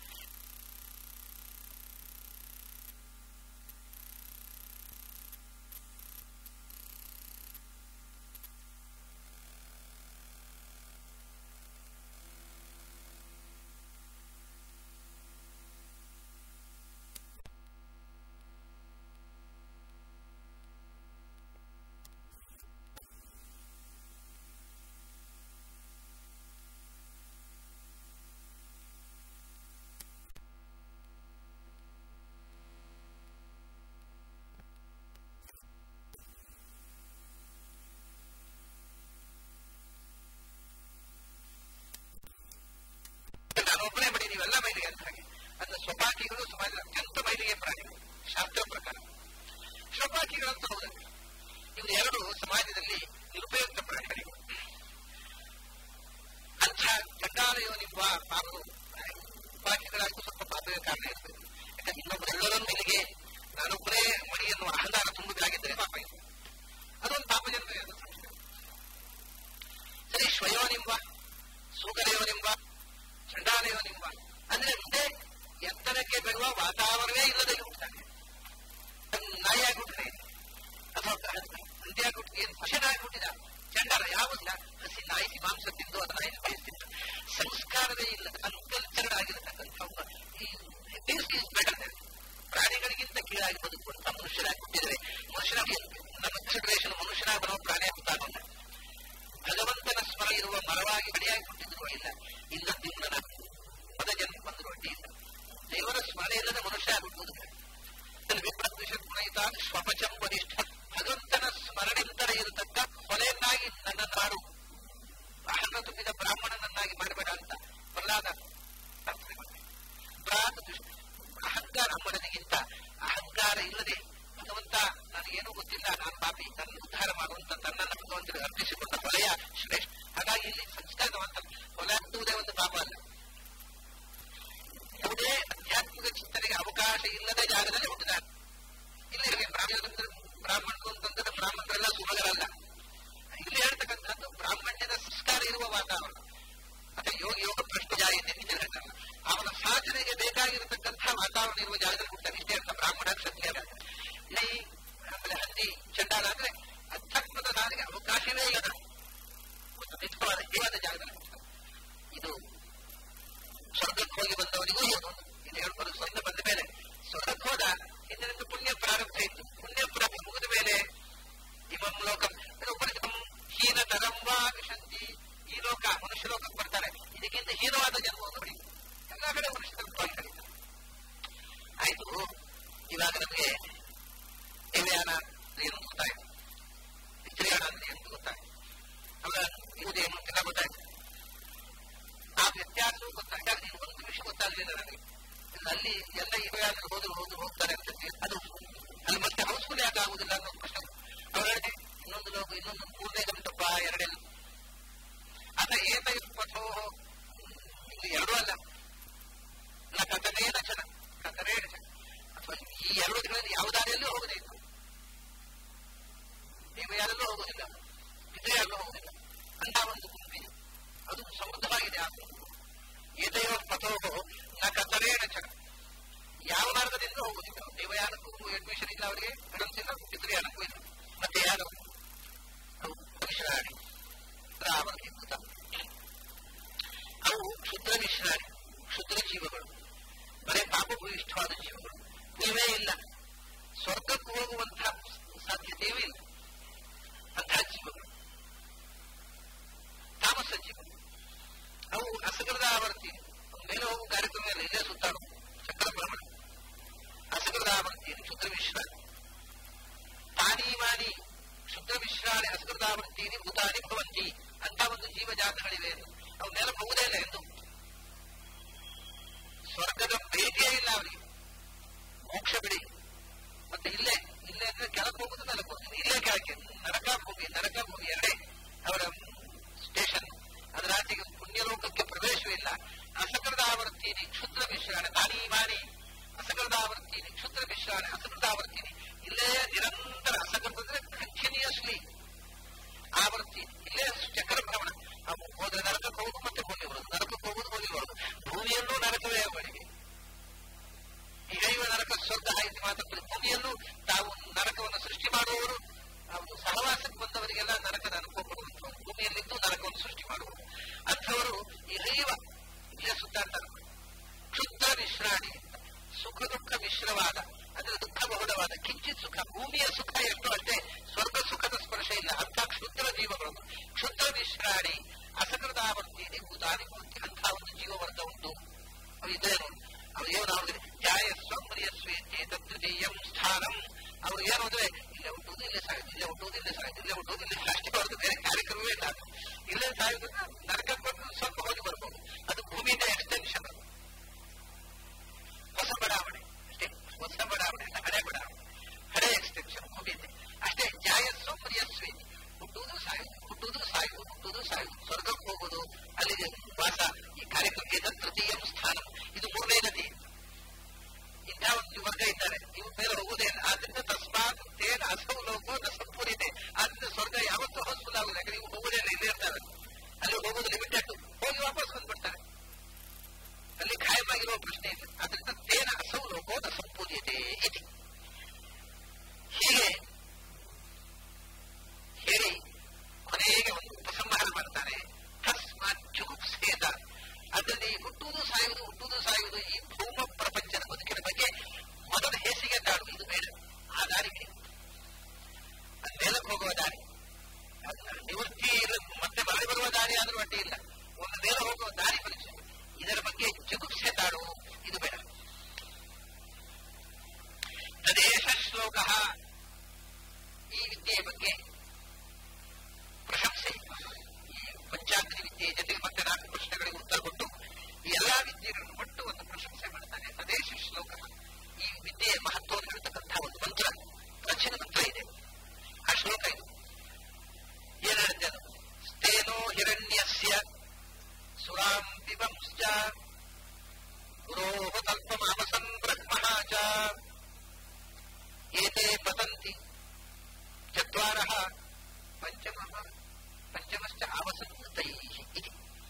ನಾನೊಬ್ಬನೇ ಬಡಿ ನೀವೆಲ್ಲ ಮೈಲಿಗೆ ಅಂತ ಹಾಗೆ ಅಂದ್ರೆ ಸ್ವಪಾಕಿಗಳು ಸಮಾಜದ ಅತ್ಯಂತ ಮೈಲಿಗೆ ಪ್ರಾಣಿಗಳು ಶಾಸ್ತ್ರ ಪ್ರಕಾರ ಸ್ವಪಾಕಿಗಳಂತ ಹೌದಲ್ಲ ಇವು ಎರಡು ಸಮಾಜದಲ್ಲಿ ನಿರುಪಯುಕ್ತ ಪ್ರಾಣಿಗಳಿವೆ ಅಂಥ ಚಂಡಾಲಯೋನಿಂಬ ಪಾಪರು ಉಪಾಕಿಗಳಾಗಿ ಸ್ವಲ್ಪ ಪಾಪದ ಕಾರಣ ಇರ್ತದೆ ಯಾಕಂದ್ರೆ ಇನ್ನೊಬ್ಬರೆಲ್ಲರ ಮೇಲಿಗೆ ನಾನೊಬ್ಬರೇ ಮಡಿ ಎನ್ನುವ ಅಹಂಕಾರ ತುಂಬುದಾಗಿದ್ದರೆ ಪಾಪ ಇದೆ ಅದೊಂದು ಪಾಪ ಜನ್ಮ ಸರಿ ಶ್ವಯೋನಿಂಬ ಸೂಕರಯೋನಿಂಬ ಚಂಡಾಲಯೋನಿಂಬ ಅಂದ್ರೆ ಮುಂದೆ ಎತ್ತರಕ್ಕೆ ಬರುವ ವಾತಾವರಣವೇ ಇಲ್ಲದೆ ಹುಟ್ಟುತ್ತಾನೆ ನಾಯಿಯಾಗಿ ಹುಟ್ಟಿದೆ ಅಥವಾ ಅಂತ್ಯಾಗಿ ಹುಟ್ಟಿ ಏನು ಪಶನಾಗಿ ಹುಟ್ಟಿದ ಚಂಡಾಲ ಯಾವುದಿಲ್ಲ ಹಸಿ ನಾಯಿ ಮಾಂಸ ತಿಂದು ಅದನ್ನ ನಾಯಿ ಬಯಸ್ತಿದ್ದ ಸಂಸ್ಕಾರವೇ ಇಲ್ಲ ಅನ್ಕಲ್ಚರ್ಡ್ ಆಗಿರತಕ್ಕಂಥ ಬೆಟರ್ ಪ್ರಾಣಿಗಳಿಗಿಂತ ಕೀಳಾಗಿ ಬದುಕುವಂತ ಮನುಷ್ಯರಾಗಿ ಹುಟ್ಟಿದರೆ ಮನುಷ್ಯನಾಗಿ ನಮ್ಮ ಕನ್ಸಿಡರೇಷನ್ ಮನುಷ್ಯನಾಗಿ ಬರುವ ಪ್ರಾಣಿ ಆಗ್ತಾನಲ್ಲ ಭಗವಂತನ ಸ್ಮರ ಇರುವ ಮರವಾಗಿ ಬಡಿಯಾಗಿ ಹುಟ್ಟಿದ್ರು ಇಲ್ಲ ಇಲ್ಲ ದಿಮ್ಮನ ಪದ ಜನ್ಮ ಬಂದರು ಅಡ್ಡಿ ಇಲ್ಲ ದೇವರ ಸ್ಮರಣೆ ಇಲ್ಲದ ಮನುಷ್ಯ ಆಗುವುದು ವಿಪ್ರದ್ವಿಷತ್ ಗುಣಯಿತ ಸ್ವಪಚಂ ವರಿಷ್ಠ ಭಗವಂತನ ಸ್ಮರಣೆಂತರ ಇರತಕ್ಕ ಕೊಲೆಯನ್ನಾಗಿ ನನ್ನ ನಾಡು ಅಹಂಗ ತುಂಬಿದ ಬ್ರಾಹ್ಮಣನನ್ನಾಗಿ ಮಾಡಬೇಡ ಅಂತ ಪ್ರಹ್ಲಾದ ಅಹಂಕಾರ ಅಮ್ಮನಿಗಿಂತ ಅಹಂಕಾರ ಇಲ್ಲದೆ ಭಗವಂತ ನನಗೇನೂ ಗೊತ್ತಿಲ್ಲ ನಾನು ಪಾಪಿ ನನ್ನ ಉದ್ಧಾರ ಮಾಡುವಂತ ತನ್ನನ್ನು ಭಗವಂತನಿಗೆ ಅರ್ಪಿಸಿಕೊಂಡ ಹೊಲೆಯ ಶ್ರೇಷ್ಠ ಹಾಗಾಗಿ ಇಲ್ಲಿ ಸಂಸ್ಕಾರವಂತ ಹೊಲೆ ಹತ್ತುವುದೇ ಒಂದು ಪಾಪ ಅಲ್ಲ ಯಾವುದೇ ಆಧ್ಯಾತ್ಮಿಕ ಚಿಂತನೆಗೆ ಅವಕಾಶ ಇಲ್ಲದ ಜಾಗದಲ್ಲಿ ಹುಟ್ಟಿದ್ದಾರೆ ಇಲ್ಲಿ ಬ್ರಾಹ್ಮಣ ಬ್ರಾಹ್ಮಣರು ಅಂತಂದ್ರೆ ಬ್ರಾಹ್ಮಣರೆಲ್ಲ ಸುಮಗರಲ್ಲ ಇಲ್ಲಿ ಹೇಳ್ತಕ್ಕಂಥದ್ದು ಬ್ರಾಹ್ಮಣ್ಯದ ಸಂಸ್ಕಾರ ಇರುವ ವಾತಾವರಣ ಅಥವಾ ಯೋಗ ಯೋಗ ಪ್ರಶ್ನೆ ಜಾಯಿತೆ ನಿಜ ಹೇಳ್ತಾರಲ್ಲ ಅವನ ಸಾಧನೆಗೆ ಬೇಕಾಗಿರತಕ್ಕಂಥ ವಾತಾವರಣ ಇರುವ ಜಾಗದಲ್ಲಿ ಹುಡ್ತಾನೆ ಇಷ್ಟೇ ಅಂತ ಬ್ರಾಹ್ಮಣ ಕ್ಷತ್ರಿಯ ಈ ಆಮೇಲೆ ಹಂದಿ ಚಂಡಾಲ ಅಂದ್ರೆ ಅಧ್ಯಾತ್ಮದ ದಾರಿಗೆ ಅವಕಾಶವೇ ಇಲ್ಲ ಒಂದು ಮಿತವಾದ ಹೇವಾದ ಜಾಗದಲ್ಲಿ ಹುಡ್ತಾನೆ ಇದು ಸ್ವರ್ಗಕ್ಕೆ ಹೋಗಿ ಬಂದವನಿಗೂ ಹೌದು ಇಲ್ಲಿ ಹೇಳ್ಬೋದು ಸ್ವರ್ಗ ಬಂದ ಮೇಲೆ ಸ್ವರ್ಗಕ್ಕೆ ಹೋದ ಇದರಿಂದ ಪುಣ್ಯ ಪ್ರಾರಂಭ ಇತ್ತು ಪುಣ್ಯ ಪ್ರಾರಂಭ ಮುಗಿದ ಮೇಲೆ ಇವಂ ಲೋಕಂ ಹೀನ ತರಂವಾ ವಿಶಂತಿ ಈ ಲೋಕ ಮನುಷ್ಯ ಲೋಕಕ್ಕೆ ಬರ್ತಾರೆ ಇದಕ್ಕಿಂತ ಹೀನವಾದ ಜನ್ಮವನ್ನು ಪಡಿ ಎಲ್ಲ ಕಡೆ ಮನುಷ್ಯ ಕರೀತಾರೆ ಆಯ್ತು ಇವಾಗ ನಮಗೆ ದೇವಯಾನ ಏನು ಗೊತ್ತಾಯ್ತು ವಿತ್ರಯಾಣ ಅಂದ್ರೆ ಏನು ಗೊತ್ತಾಯ್ತು ಅವರ ಇರುವುದೇನು ಎಲ್ಲ ಗೊತ್ತಾಯ್ತು ಆ ವ್ಯತ್ಯಾಸವೂ ಗೊತ್ತಾಗ ನೀನು ಒಂದು ನಿಮಿಷ ಗೊತ್ತಾಗಲಿಲ್ಲ ನನಗೆ ಅಲ್ಲಿ ಎಲ್ಲ ಇವೆಯಾದ್ರೆ ಹೋದ್ರು ಹೋದ್ರು ಹೋಗ್ತಾರೆ ಅಂತ ಅದು ಅಲ್ಲಿ ಮತ್ತೆ ಹೌಸ್ಫುಲ್ ಯಾಕೆ ಆಗುದಿಲ್ಲ ಅನ್ನೋ ಪ್ರಶ್ನೆ ಅವ್ರು ಹೇಳಿದೆ ಇನ್ನೊಂದು ಲೋಕ ಇನ್ನೊಂದು ಮೂರನೇ ಗಂಟಪ್ಪ ಎರಡೇ ನ ಏತೈರ್ ಪಥೋ ಇದು ಎರಡೂ ಅಲ್ಲ ನ ಕಥನೇ ನಚನ ಕಥನೇ ನಚನ ಅಥವಾ ಈ ಎರಡು ದಿನಗಳಲ್ಲಿ ಯಾವ ದಾರಿಯಲ್ಲೂ ಹೋಗುದೇ ಇಲ್ಲ ನೀವು ಯಾರಲ್ಲೂ ಹೋಗುದಿಲ್ಲ ಯಾರಲ್ಲೂ ಹೋಗುದಿಲ್ಲ ಅಂತ ಒಂದು ಗುಂಪಿದೆ ಅದು ಸಮೃದ್ಧವಾಗಿದೆ ಆ ಗುಂಪು ಏತಯೋ ಪಥೋ ನ ಕಥನೇ ನಚನ ಯಾವ ಮಾರ್ಗದಿಂದ ಹೋಗುದಿಲ್ಲ ದೇವಯಾನಕ್ಕೂ ಅಡ್ಮಿಷನ್ ಇಲ್ಲ ಅವರಿಗೆ ಅಡಮ್ಸ್ ಇಲ್ಲ ಪಿತೃಯಾನಕ್ಕೂ ಇಲ್ಲ ಮತ್ತೆ ಯಾರು ಅವು ವಿಶ್ರಾಣಿ ಅವಲಂಬಿತ ಅವು ಕ್ಷುದ್ರ ವಿಶ್ರಾಣಿ ಕ್ಷುದ್ರ ಜೀವಗಳು ಬರೇ ಪಾಪಭೂಯಿಷ್ಠವಾದ ಜೀವಗಳು ಇವೇ ಇಲ್ಲ ಸ್ವರ್ಗಕ್ಕೆ ಹೋಗುವಂತಹ ಸಾಧ್ಯತೆಯೂ ಇಲ್ಲ ಅಂತಹ ಜೀವಗಳು ತಾಮಸ ಜೀವಗಳು ಅವು ಅಸಗರದ ಆವರ್ತಿ ಮೇಲೆ ಹೋಗುವ ಕಾರ್ಯಕ್ರಮ ಇಲ್ಲ ಇಲ್ಲೇ ಸುತ್ತಾಡು ಚಕ್ರ ಭ್ರಮಣ ಅಸಗರದ ಆವರ್ತಿ ಕ್ಷುದ್ರ ವಿಶ್ರಾಣಿ ತಾನಿ ಮಾನಿ ಶುದ್ಧ ವಿಶ್ರಾಣಿ ಅಸಕೃತಾವೃತ್ತೀನಿ ಭೂತಾನಿ ಭವಂತಿ ಅಂತ ಒಂದು ಜೀವಜಾತಗಳಿವೆ ಅವು ನೆನಪು ಹೋಗುದೇ ಇಲ್ಲ ಎಂದು ಸ್ವರ್ಗದ ಭೇಟಿಯೇ ಇಲ್ಲ ಅವರಿಗೆ ಮೋಕ್ಷ ಬಿಡಿ ಮತ್ತೆ ಇಲ್ಲೇ ಇಲ್ಲೇ ಅಂದ್ರೆ ಕೆಳಕ್ಕೆ ಹೋಗುದು ನೆಲಕ್ಕೆ ಹೋಗುದು ಇಲ್ಲೇ ಕೆಳಕ್ಕೆ ನರಕ ಭೂಮಿ ನರಕ ಭೂಮಿ ಎರಡೇ ಅವರ ಸ್ಟೇಷನ್ ಅದರ ಆಚೆಗೆ ಪುಣ್ಯಲೋಕಕ್ಕೆ ಪ್ರವೇಶವಿಲ್ಲ ಅಸಕೃತಾವರ್ತೀನಿ ಕ್ಷುದ್ರ ವಿಶ್ರಾಣಿ ತಾನಿ ಮಾನಿ ಅಸಕೃತಾವರ್ತೀನಿ ಕ್ಷುದ್ರ ವಿಶ್ರಾಣಿ ಅಸಕೃತಾವರ್ತೀನಿ ಇಲ್ಲೇ ನಿರಂತರ ಅಸಕೃತ ಅಂದ್ರೆ ಕಂಟಿನ್ಯೂಸ್ಲಿ ಆವರ್ತಿ ಇಲ್ಲೇ ಚಕ್ರ ಭ್ರಮಣ ಹೋದ್ರೆ ನರಕಕ್ಕೆ ಹೋಗುದು ಮತ್ತೆ ಭೂಮಿ ಬರುದು ನರಕಕ್ಕೆ ಹೋಗುದು ಭೂಮಿ ಬರುದು ಭೂಮಿಯಲ್ಲೂ ನರಕವೇ ಅವರಿಗೆ ಈಗ ಇವ ನರಕ ಸ್ವರ್ಗ ಆಯ್ತು ಮಾತ್ರ ಭೂಮಿಯಲ್ಲೂ ತಾವು ನರಕವನ್ನು ಸೃಷ್ಟಿ ಮಾಡುವವರು ಅವರು ಸಹವಾಸಕ್ಕೆ ಬಂದವರಿಗೆಲ್ಲ ನರಕದ ಅನುಭವ ಕೊಡುವಂಥವ್ರು ಭೂಮಿಯಲ್ಲಿದ್ದು ನರಕವನ್ನು ಸೃಷ್ಟಿ ಮಾಡುವರು ಅಂಥವರು ಇಹೈವ ಇಲ್ಲೇ ಸುತ್ತಾಡ್ತಾರೆ ಕ್ಷುದ್ರ ವಿಶ್ರಾಣಿ ಅಂತ ಸುಖ ದುಃಖ ಮಿಶ್ರವಾದ ಅಂದ್ರೆ ದುಃಖ ಬಹುಳವಾದ ಕಿಂಚಿತ್ ಸುಖ ಭೂಮಿಯ ಸುಖ ಎಷ್ಟು ಅಷ್ಟೇ ಸ್ವರ್ಗ ಸುಖದ ಸ್ಪರ್ಶ ಇಲ್ಲ ಅಂತ ಕ್ಷುದ್ರ ಜೀವಗಳು ಕ್ಷುದ್ರ ವಿಶ್ರಾಣಿ ಅಸಕೃತಾವರ್ತಿನಿ ಭೂತಾನಿ ಭವಂತಿ ಅಂತ ಒಂದು ಜೀವವರ್ಗ ಉಂಟು ಅವು ಇದ್ರೆ ನೋಡಿ ಅವ್ರು ಏನು ಅವ್ರಿಗೆ ಜಾಯ ಸ್ವಂಬ್ರಿಯ ಸ್ವೇತಿ ತದ್ವಿತೀಯಂ ಸ್ಥಾನಂ ಅವ್ರು ಏನು ಅಂದ್ರೆ ಇಲ್ಲೇ ಹುಟ್ಟುವುದು ಇಲ್ಲೇ ಸಾಯುದು ಇಲ್ಲೇ ಹುಟ್ಟುವುದು ಇಲ್ಲೇ ಸಾಯುದು ಇಲ್ಲೇ ಹುಟ್ಟುವುದು ಇಲ್ಲೇ ಅಷ್ಟೇ ಹೊರತು ಬೇರೆ ಕಾರ್ಯಕ್ರಮವೇ ಇಲ್ಲ ಅದು ಇಲ್ಲೇ ಸಾಯುದು ನರಕಕ್ಕೆ ಬಂದು ಸ್ವಲ್ಪ ಹೋಗಿ ಬರ್ಬೋದು ಅದು ಭೂಮಿಯಿಂದ ಎಕ್ಸ್ಟೆನ್ಷನ್ ಅದು ಹೊಸ ಬಡಾವಣೆ ಅಷ್ಟೇ ಹೊಸ ಬಡಾವಣೆ ಅಲ್ಲ ಹಳೆ ಬಡಾವಣೆ ಹಳೆ ಎಕ್ಸ್ಟೆನ್ಷನ್ ಭೂಮಿಯಿಂದ ಅಷ್ಟೇ ಜಾಯ ಸ್ವಂಬ್ರಿಯ ಸ್ವೇತಿ ಹುಟ್ಟುವುದು ಸಾಯುದು ಹುಟ್ಟುವುದು ಸಾಯುದು ಹುಟ್ಟುವುದು ಸಾಯುದು ಸ್ವರ್ಗಕ್ಕೆ ಹೋಗುದು ಅಲ್ಲಿಗೆ ವಾಸ ಈ ಕಾರ್ಯಕ್ರಮ ಇದು ತೃತೀಯ ಸ್ಥಾನ ಇದು ಮೂರನೇ ನದಿ ಇಂಥ ಒಂದು ವರ್ಗ ಇದ್ದಾರೆ ಇವ್ರ ಮೇಲೆ ಹೋಗುವುದೇ ಇಲ್ಲ ಆದ್ರಿಂದ ತಸ್ಮಾತ್ ತೇನ ಅಸೌ ಲೋಕೋ ನ ಸಂಪೂರಿದೆ ಆದ್ರಿಂದ ಸ್ವರ್ಗ ಯಾವತ್ತೂ ಹೌಸ್ಫುಲ್ ಆಗುದು ಯಾಕಂದ್ರೆ ಇವ್ರು ಹೋಗುದೇ ಇಲ್ಲ ಇಲ್ಲೇ ಇರ್ತಾರೆ ಅಲ್ಲಿ ಹೋಗೋದು ಲಿಮಿಟೆಡ್ ಹೋಗಿ ವಾಪಸ್ ಬಂದ್ಬಿಡ್ತಾರೆ ಅಲ್ಲಿ ಖಾಯಮಾಗಿರುವ ಪ್ರಶ್ನೆ ಇದೆ ಆದ್ರಿಂದ ತೇನ ಅಸೌ ಲೋಕೋ ನ ಸಂಪೂರ್ಯತೆ ಇದೆ ಹೀಗೆ ಹೇಳಿ ಕೊನೆಗೆ ಒಂದು ಉಪಸಂಹಾರ ಮಾಡ್ತಾನೆ ತಸ್ಮಾತ್ ಜುಗುಪ್ಸೇತ ಅದರಲ್ಲಿ ಹುಟ್ಟುವುದು ಸಾಯುವುದು ಹುಟ್ಟುವುದು ಸಾಯುವುದು ಈ ಭೂಮ ಪ್ರಪಂಚದ ಬದುಕಿನ ಬಗ್ಗೆ ಮೊದಲ ಹೇಸಿಗೆ ತಾಳು ಇದು ಬೇಡ ಆ ದಾರಿ ಬಿಡಿ ಅದು ಮೇಲಕ್ಕೆ ಹೋಗುವ ದಾರಿ ಅದನ್ನ ನಿವೃತ್ತಿ ಮತ್ತೆ ಮಳೆ ಬರುವ ದಾರಿ ಆದ್ರೂ ಅಡ್ಡಿ ಇಲ್ಲ ಒಂದು ಮೇಲೆ ಹೋಗುವ ದಾರಿ ಪರೀಕ್ಷೆ ಇದರ ಬಗ್ಗೆ ಜಗುಪ್ಸೆ ತಾಳು ಇದು ಬೇಡ ತದೇಶ ಶ್ಲೋಕ ಈ ವಿದ್ಯೆಯ ಬಗ್ಗೆ ಪ್ರಶಂಸೆ ಈ ಪಂಚಾಗ್ನಿ ವಿದ್ಯೆ ಜೊತೆಗೆ ಮತ್ತೆ ನಾಲ್ಕು ಪ್ರಶ್ನೆಗಳಿಗೆ ಉತ್ತರ ಕೊಟ್ಟು ಈ ಎಲ್ಲಾ ವಿದ್ಯೆಗಳನ್ನು ಒಟ್ಟು ಒಂದು ಪ್ರಶಂಸೆ ಮಾಡ್ತಾನೆ ತದೇಶ ಶ್ಲೋಕ ಈ ವಿದ್ಯೆಯ ಮಹತ್ವವನ್ನು ಹೇಳ್ತಕ್ಕಂತಹ ಒಂದು ಮಂತ್ರ ಪ್ರಾಚೀನ ಮಂತ್ರ ಇದೆ ಆ ಶ್ಲೋಕ ಇದು ಏನ್ ಹೇಳುತ್ತೆ ಅದು ಸ್ಥೇನೋ ಹಿರಣ್ಯಸ್ಯ ಸುರಾಂ ಪಿಬಂಶ್ಚ ಗುರೋಹ ತಲ್ಪಮಾವಸನ್ ಬ್ರಹ್ಮಃ ಚ ಏತೆ ಪತಂತಿ ಚತ್ವಾರಃ ಪಂಚಮಃ ಪಂಚಮಶ್ಚ ಆವಸಂತೈ ಇದೆ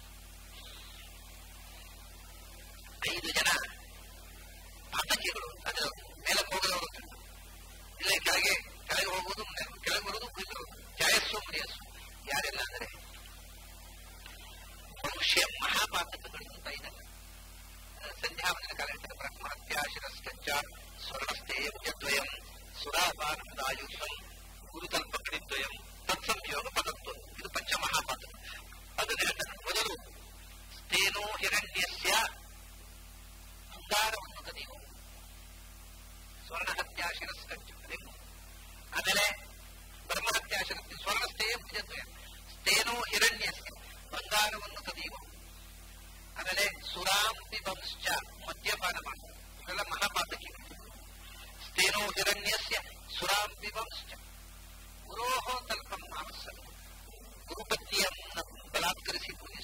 ಐದು ಜನ ಪಾತಕಿಗಳು ಅದು ಮೇಲಕ್ಕೆ ಹೋಗದವರು ಇಲ್ಲೇ ಕೆಳಗೆ ಕೆಳಗೆ ಹೋಗುವುದು ಕೆಳಗೆ ಬರುವುದು ಕುಯ್ದು ಜಾಯಸ್ಸು ಮುನಿಯಸ್ಸು ಯಾರೆಲ್ಲ ಅಂದರೆ ಮನುಷ್ಯ ಮಹಾಪಾತಕಗಳು ಅಂತ ಇದ್ದಾರೆ ಸಂಧ್ಯಾವಂದನ ಕಾಲ ಹೇಳ್ತಾರೆ ಬ್ರಹ್ಮಹತ್ಯಾಶಿರಸ್ಕಂಚ ಸ್ವರ್ಣಸ್ಥೇ ಮುಜದ್ವಯಂ ಸುರಾಪಾನದಾಯುಷಂ ಗುರುತಲ್ಪಕಡಿದ್ವಯಂ ತತ್ಸಂಯೋಗ ಪದತ್ವ ಇದು ಪಂಚಮಹಾಪಾತ ಅದನ್ನು ಹೇಳ್ತಾರೆ ಮೊದಲು ಸ್ಥೇನೋ ಹಿರಣ್ಯಸ್ಯ ಬಂಗಾರವನ್ನು ಕದಿಯು ಸ್ವರ್ಣಹತ್ಯಾಶಿರಸ್ಕಂಚ ಆಮೇಲೆ ಬ್ರಹ್ಮಹತ್ಯಾಶಿರಸ್ತಿ ಸ್ವರ್ಣಸ್ಥೇ ಮುಜದ್ವಯಂ ಸ್ಥೇನೋ ಹಿರಣ್ಯಸ್ಯ ಬಂಗಾರವನ್ನು ಕದಿಯುವ ಆಮೇಲೆ ಸುರಾಂ ಪಿಬಂಶ್ಚ ಮದ್ಯಪಾನ ಮಾಡು ಇವೆಲ್ಲ ಮಹಾಪಾತಕಿ ಸ್ಥೇನೋ ಹಿರಣ್ಯಸ್ಯ ಸುರಾಂ ಪಿಬಂಶ್ಚ ಗುರೋಹೋ ತಲ್ಪಂ ಮಾನಸ ಗುರುಪತ್ನಿಯನ್ನು ಬಲಾತ್ಕರಿಸಿ ಪೂಜಿಸುವ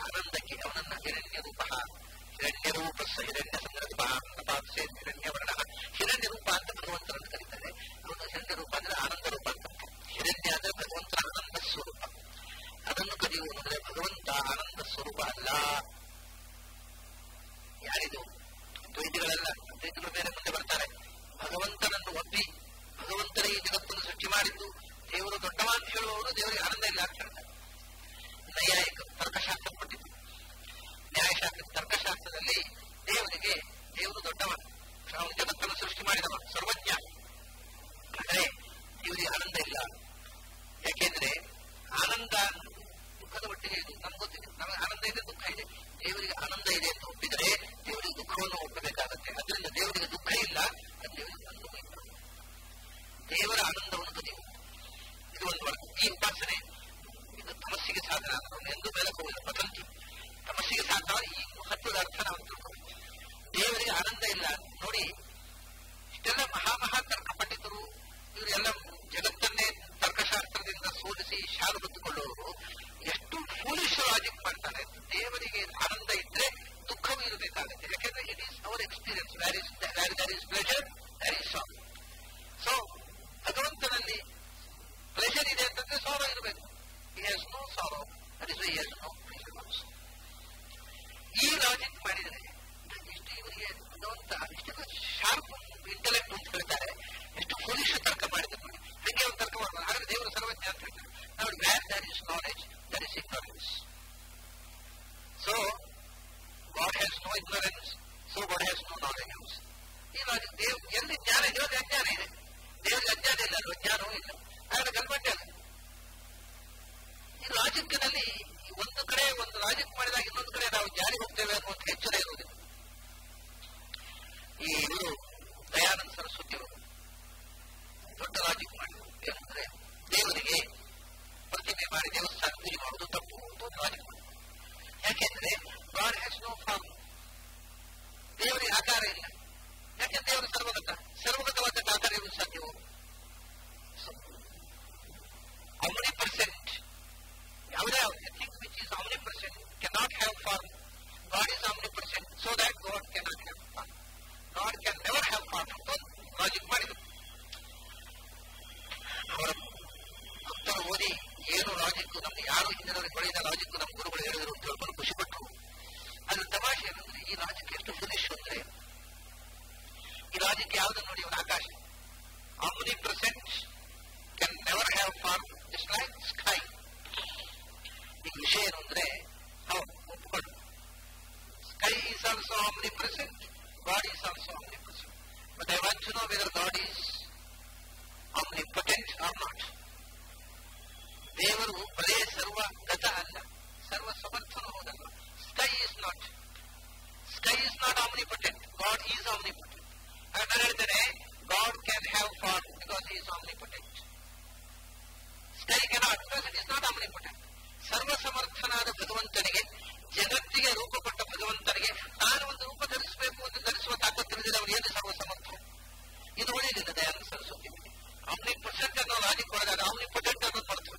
ಆನಂದಕ್ಕೆ ಅವನನ್ನ ಹಿರಣ್ಯ ರೂಪ ಹಿರಣ್ಯ ರೂಪ ಹಿರಣ್ಯ ಸಂದರ್ಭ ಪಾತ್ಸೆ ಹಿರಣ್ಯ ವರ್ಣ ಹಿರಣ್ಯ ರೂಪ ಅಂತ ಭಗವಂತನನ್ನು ಕರೀತಾರೆ ಅವನು ಹಿರಣ್ಯ ರೂಪ ಅಂದ್ರೆ ಆನಂದ ರೂಪ ಅಂತ ಹಿರಣ್ಯ ಅಂದ್ರೆ ಭಗವಂತನ ಆನಂದ ಸ್ವರೂಪ ಅದನ್ನು ಕರೆಯುವುದು ಅಂದ್ರೆ ಭಗವಂತ ಆನಂದ ಸ್ವರೂಪ ಅಲ್ಲ ಯಾರಿದು ದ್ವೈತಿಗಳೆಲ್ಲ ದ್ವೈತಿಗಳು ಬೇರೆ ಮುಂದೆ ಬರ್ತಾರೆ ಭಗವಂತನನ್ನು ಒಪ್ಪಿ ಭಗವಂತನೇ ಈ ಜಗತ್ತನ್ನು ಸೃಷ್ಟಿ ಮಾಡಿದ್ದು ದೇವರು ದೊಡ್ಡವ ಅಂತ ಹೇಳುವವರು ದೇವರಿಗೆ ಆನಂದ ಇಲ್ಲ ಅಂತ ಹೇಳ್ತಾರೆ ನೈಯಾಯಿಕ ತರ್ಕಶಾಸ್ತ್ರ ಕೊಟ್ಟಿದ್ದು ನ್ಯಾಯಶಾಸ್ತ್ರ ತರ್ಕಶಾಸ್ತ್ರದಲ್ಲಿ ದೇವರಿಗೆ ದೇವರು ದೊಡ್ಡವ ಅವನು ಜಗತ್ತನ್ನು ಸೃಷ್ಟಿ ಮಾಡಿದವ ಸರ್ವಜ್ಞ ಆದರೆ ದೇವರಿಗೆ ಆನಂದ ಇಲ್ಲ ಯಾಕೆಂದ್ರೆ ಆನಂದ ದುಃಖದ ಒಟ್ಟಿಗೆ ಇದು ನಮ್ಗೆ ಗೊತ್ತಿದೆ ನಮಗೆ ಆನಂದ ಇದೆ ದುಃಖ ಇದೆ ದೇವರಿಗೆ ಆನಂದ ಇದೆ ಅಂತ ಒಪ್ಪಿದರೆ ದೇವರಿಗೆ ದುಃಖವನ್ನು ಒಪ್ಪಬೇಕಾಗತ್ತೆ ಅದರಿಂದ ದೇವರಿಗೆ ದುಃಖ ಇಲ್ಲ ಅದು ದೇವರಿಗೆ ಆನಂದವೂ ಇಲ್ಲ ದೇವರ ಆನಂದವನ್ನು ಕದಿಯುವುದು ಇದು ಒಂದು ವರ್ಗ ಈ ಉಪಾಸನೆ ಇದು ತಮಸ್ಸಿಗೆ ಸಾಧನ ಅದನ್ನು ಎಂದು ಬೆಳಕುವುದಿಲ್ಲ ಪತಂತಿ ತಮಸ್ಸಿಗೆ ಸಾಧನ ಈ ಮಹತ್ವದ ಅರ್ಥ ನಾವು ತಿಳ್ಕೊಬೇಕು ದೇವರಿಗೆ ಆನಂದ ಇಲ್ಲ ನೋಡಿ ಇಷ್ಟೆಲ್ಲ ಮಹಾ ಮಹಾ ತರ್ಕ ಪಂಡಿತರು ಇವರೆಲ್ಲ ಜಗತ್ತನ್ನೇ ತರ್ಕಶಾಸ್ತ್ರದಿಂದ ಸೋಲಿಸಿ ಶಾಲು ಹೊತ್ತುಕೊಳ್ಳುವವರು ಎಷ್ಟು ಫೂಲಿಶ್ ಲಾಜಿಕ್ ಮಾಡ್ತಾರೆ ದೇವರಿಗೆ ಆನಂದ ಇದ್ರೆ ದುಃಖವೂ ಇರಬೇಕಾಗುತ್ತೆ ಯಾಕೆಂದ್ರೆ it is our experience where is where there is pleasure there is song so ಭಗವಂತನಲ್ಲಿ ಪ್ಲೆಜರ್ ಇದೆ ಅಂತಂದ್ರೆ ಸಾರೋ ಇರಬೇಕು he has no sorrow that is why has no pleasure also ಈ ಲಾಜಿಕ್ ಮಾಡಿದರೆ ಇಷ್ಟು ಇವರಿಗೆ ಭಗವಂತ ಇಷ್ಟು ಶಾರ್ಪ್ ಇಂಟೆಲೆಕ್ಟ್ ಅಂತ ಹೇಳ್ತಾರೆ ಎಷ್ಟು ಫುಲಿಶ್ ತರ್ಕ ಮಾಡಿದ್ರು ನೋಡಿ ಹಂಗೆ ಒಂದು ತರ್ಕ ಮಾಡ್ಬೋದು ಹಾಗಾದ್ರೆ ದೇವರು ಸರ್ವಜ್ಞ ಅಂತ ಹೇಳ್ತಾರೆ ನೋಡಿ where there is knowledge there is ignorance so God has no ignorance so God has no knowledge ಈ ಲಾಜಿಕ್ ದೇವ್ ಎಲ್ಲಿ ಜ್ಞಾನ ಇದೆ ಅಲ್ಲಿ ಅಜ್ಞಾನ ಇದೆ ದೇವರಿಗೆ ಅಜ್ಞಾನ ಇಲ್ಲ ಅಲ್ವ ಜ್ಞಾನವೂ ಇಲ್ಲ ಹಾಗಾದ್ರೆ ಗಲ್ಬಟ್ಟೆ ಅಲ್ಲ ಈ ಲಾಜಿಕ್ನಲ್ಲಿ ಒಂದು ಕಡೆ ಒಂದು ಲಾಜಿಕ್ ಮಾಡಿದಾಗ ಇನ್ನೊಂದು ಕಡೆ ನಾವು ಜಾರಿ ಹೋಗ್ತೇವೆ ಅನ್ನುವಂಥ ಎಚ್ಚರ ಇರುವುದಿಲ್ಲ ಈ ಇವರು ದಯಾನಂದ ಸರಸ್ವತಿ ಅವರು ದೊಡ್ಡ ಲಾಜಿಕ್ ಮಾಡಿದ್ರು ಏನಂದ್ರೆ ದೇವರಿಗೆ ಪ್ರತಿಮೆ ಮಾಡಿ ದೇವಸ್ಥಾನ ಪೂಜೆ ಮಾಡುವುದು ತಪ್ಪು ಅಂತ ಲಾಜಿಕ್ ಯಾಕೆಂದ್ರೆ ಗಾಡ್ ಹ್ಯಾಸ್ ನೋ ಫಾರ್ಮ್ ದೇವರಿಗೆ ಆಕಾರ ಇಲ್ಲ ಯಾಕೆ ದೇವರು ಸರ್ವಗತ ಸರ್ವಗತವಾದ ಆಕಾರ ಇರುವುದು ಸಾಧ್ಯವೋ ಅವನಿ ಪರ್ಸೆಂಟ್ ಯಾವುದೇ thing which is omnipresent cannot have form God is omnipresent so that God cannot have form God can never have form ಅಂತ ಲಾಜಿಕ್ ಮಾಡಿದ್ರು ಅವರ ಭಕ್ತರು ಓದಿ ಏನು ಲಾಜಿಕ್ ನಮ್ಗೆ ಯಾರು ಹಿಂದಿನವರಿಗೆ ಹೊಳೆದ ಲಾಜಿಕ್ ನಮ್ಮ ಗುರುಗಳು ಹೇಳಿದ್ರು ಅಂತ ಹೇಳ್ಕೊಂಡು ಖುಷಿಪಟ್ಟರು ಅದ್ರ ತಮಾಷೆ ಏನಂದ್ರೆ ಈ ಲಾಜಿಕ್ ಎಷ್ಟು ಫುಲಿಶ್ ಅಂದ್ರೆ ಈ ಲಾಜಿಕ್ ಯಾವ್ದು ನೋಡಿ ಅವನ ಆಕಾಶ omnipresent can never have form just like sky ಈಗ ವಿಷಯ ಏನು ಅಂದ್ರೆ ಹೌದು ಒಪ್ಪಿಕೊಂಡು sky is also omnipresent God is also omnipresent but I want to know whether God is omnipotent or not ದೇವರು ಬರೇ ಸರ್ವ ಗತ ಅಲ್ಲ ಸರ್ವ ಸಮರ್ಥನೂ ಹೌದಲ್ಲ sky is not sky is not omnipotent God is omnipotent ನಾನು ಹೇಳ್ತೇನೆ God can have form because is omnipotent sky cannot because it is not omnipotent ಸರ್ವ ಸಮರ್ಥನಾದ ಭಗವಂತನಿಗೆ ಜಗತ್ತಿಗೆ ರೂಪ ಕೊಟ್ಟ ಭಗವಂತನಿಗೆ ನಾನು ಒಂದು ರೂಪ ಧರಿಸಬೇಕು ಅಂತ ಧರಿಸುವ ತಾಕತ್ತಿಲ್ಲದಿಲ್ಲ ಅವನು ಏನು ಸರ್ವ ಸಮರ್ಥ ಇದು ಉಳಿದಿದೆ ದಯಾನಂದ ಸರಸ್ವತಿ ಆಮ್ನಿ ಪರ್ಸೆಂಟ್ ಅನ್ನೋ ಲಾಜಿಕ್ ಒಳಗಾದ ಆಮ್ನಿ ಪೊಟೆಂಟ್ ಅನ್ನೋದು ಮರೆತು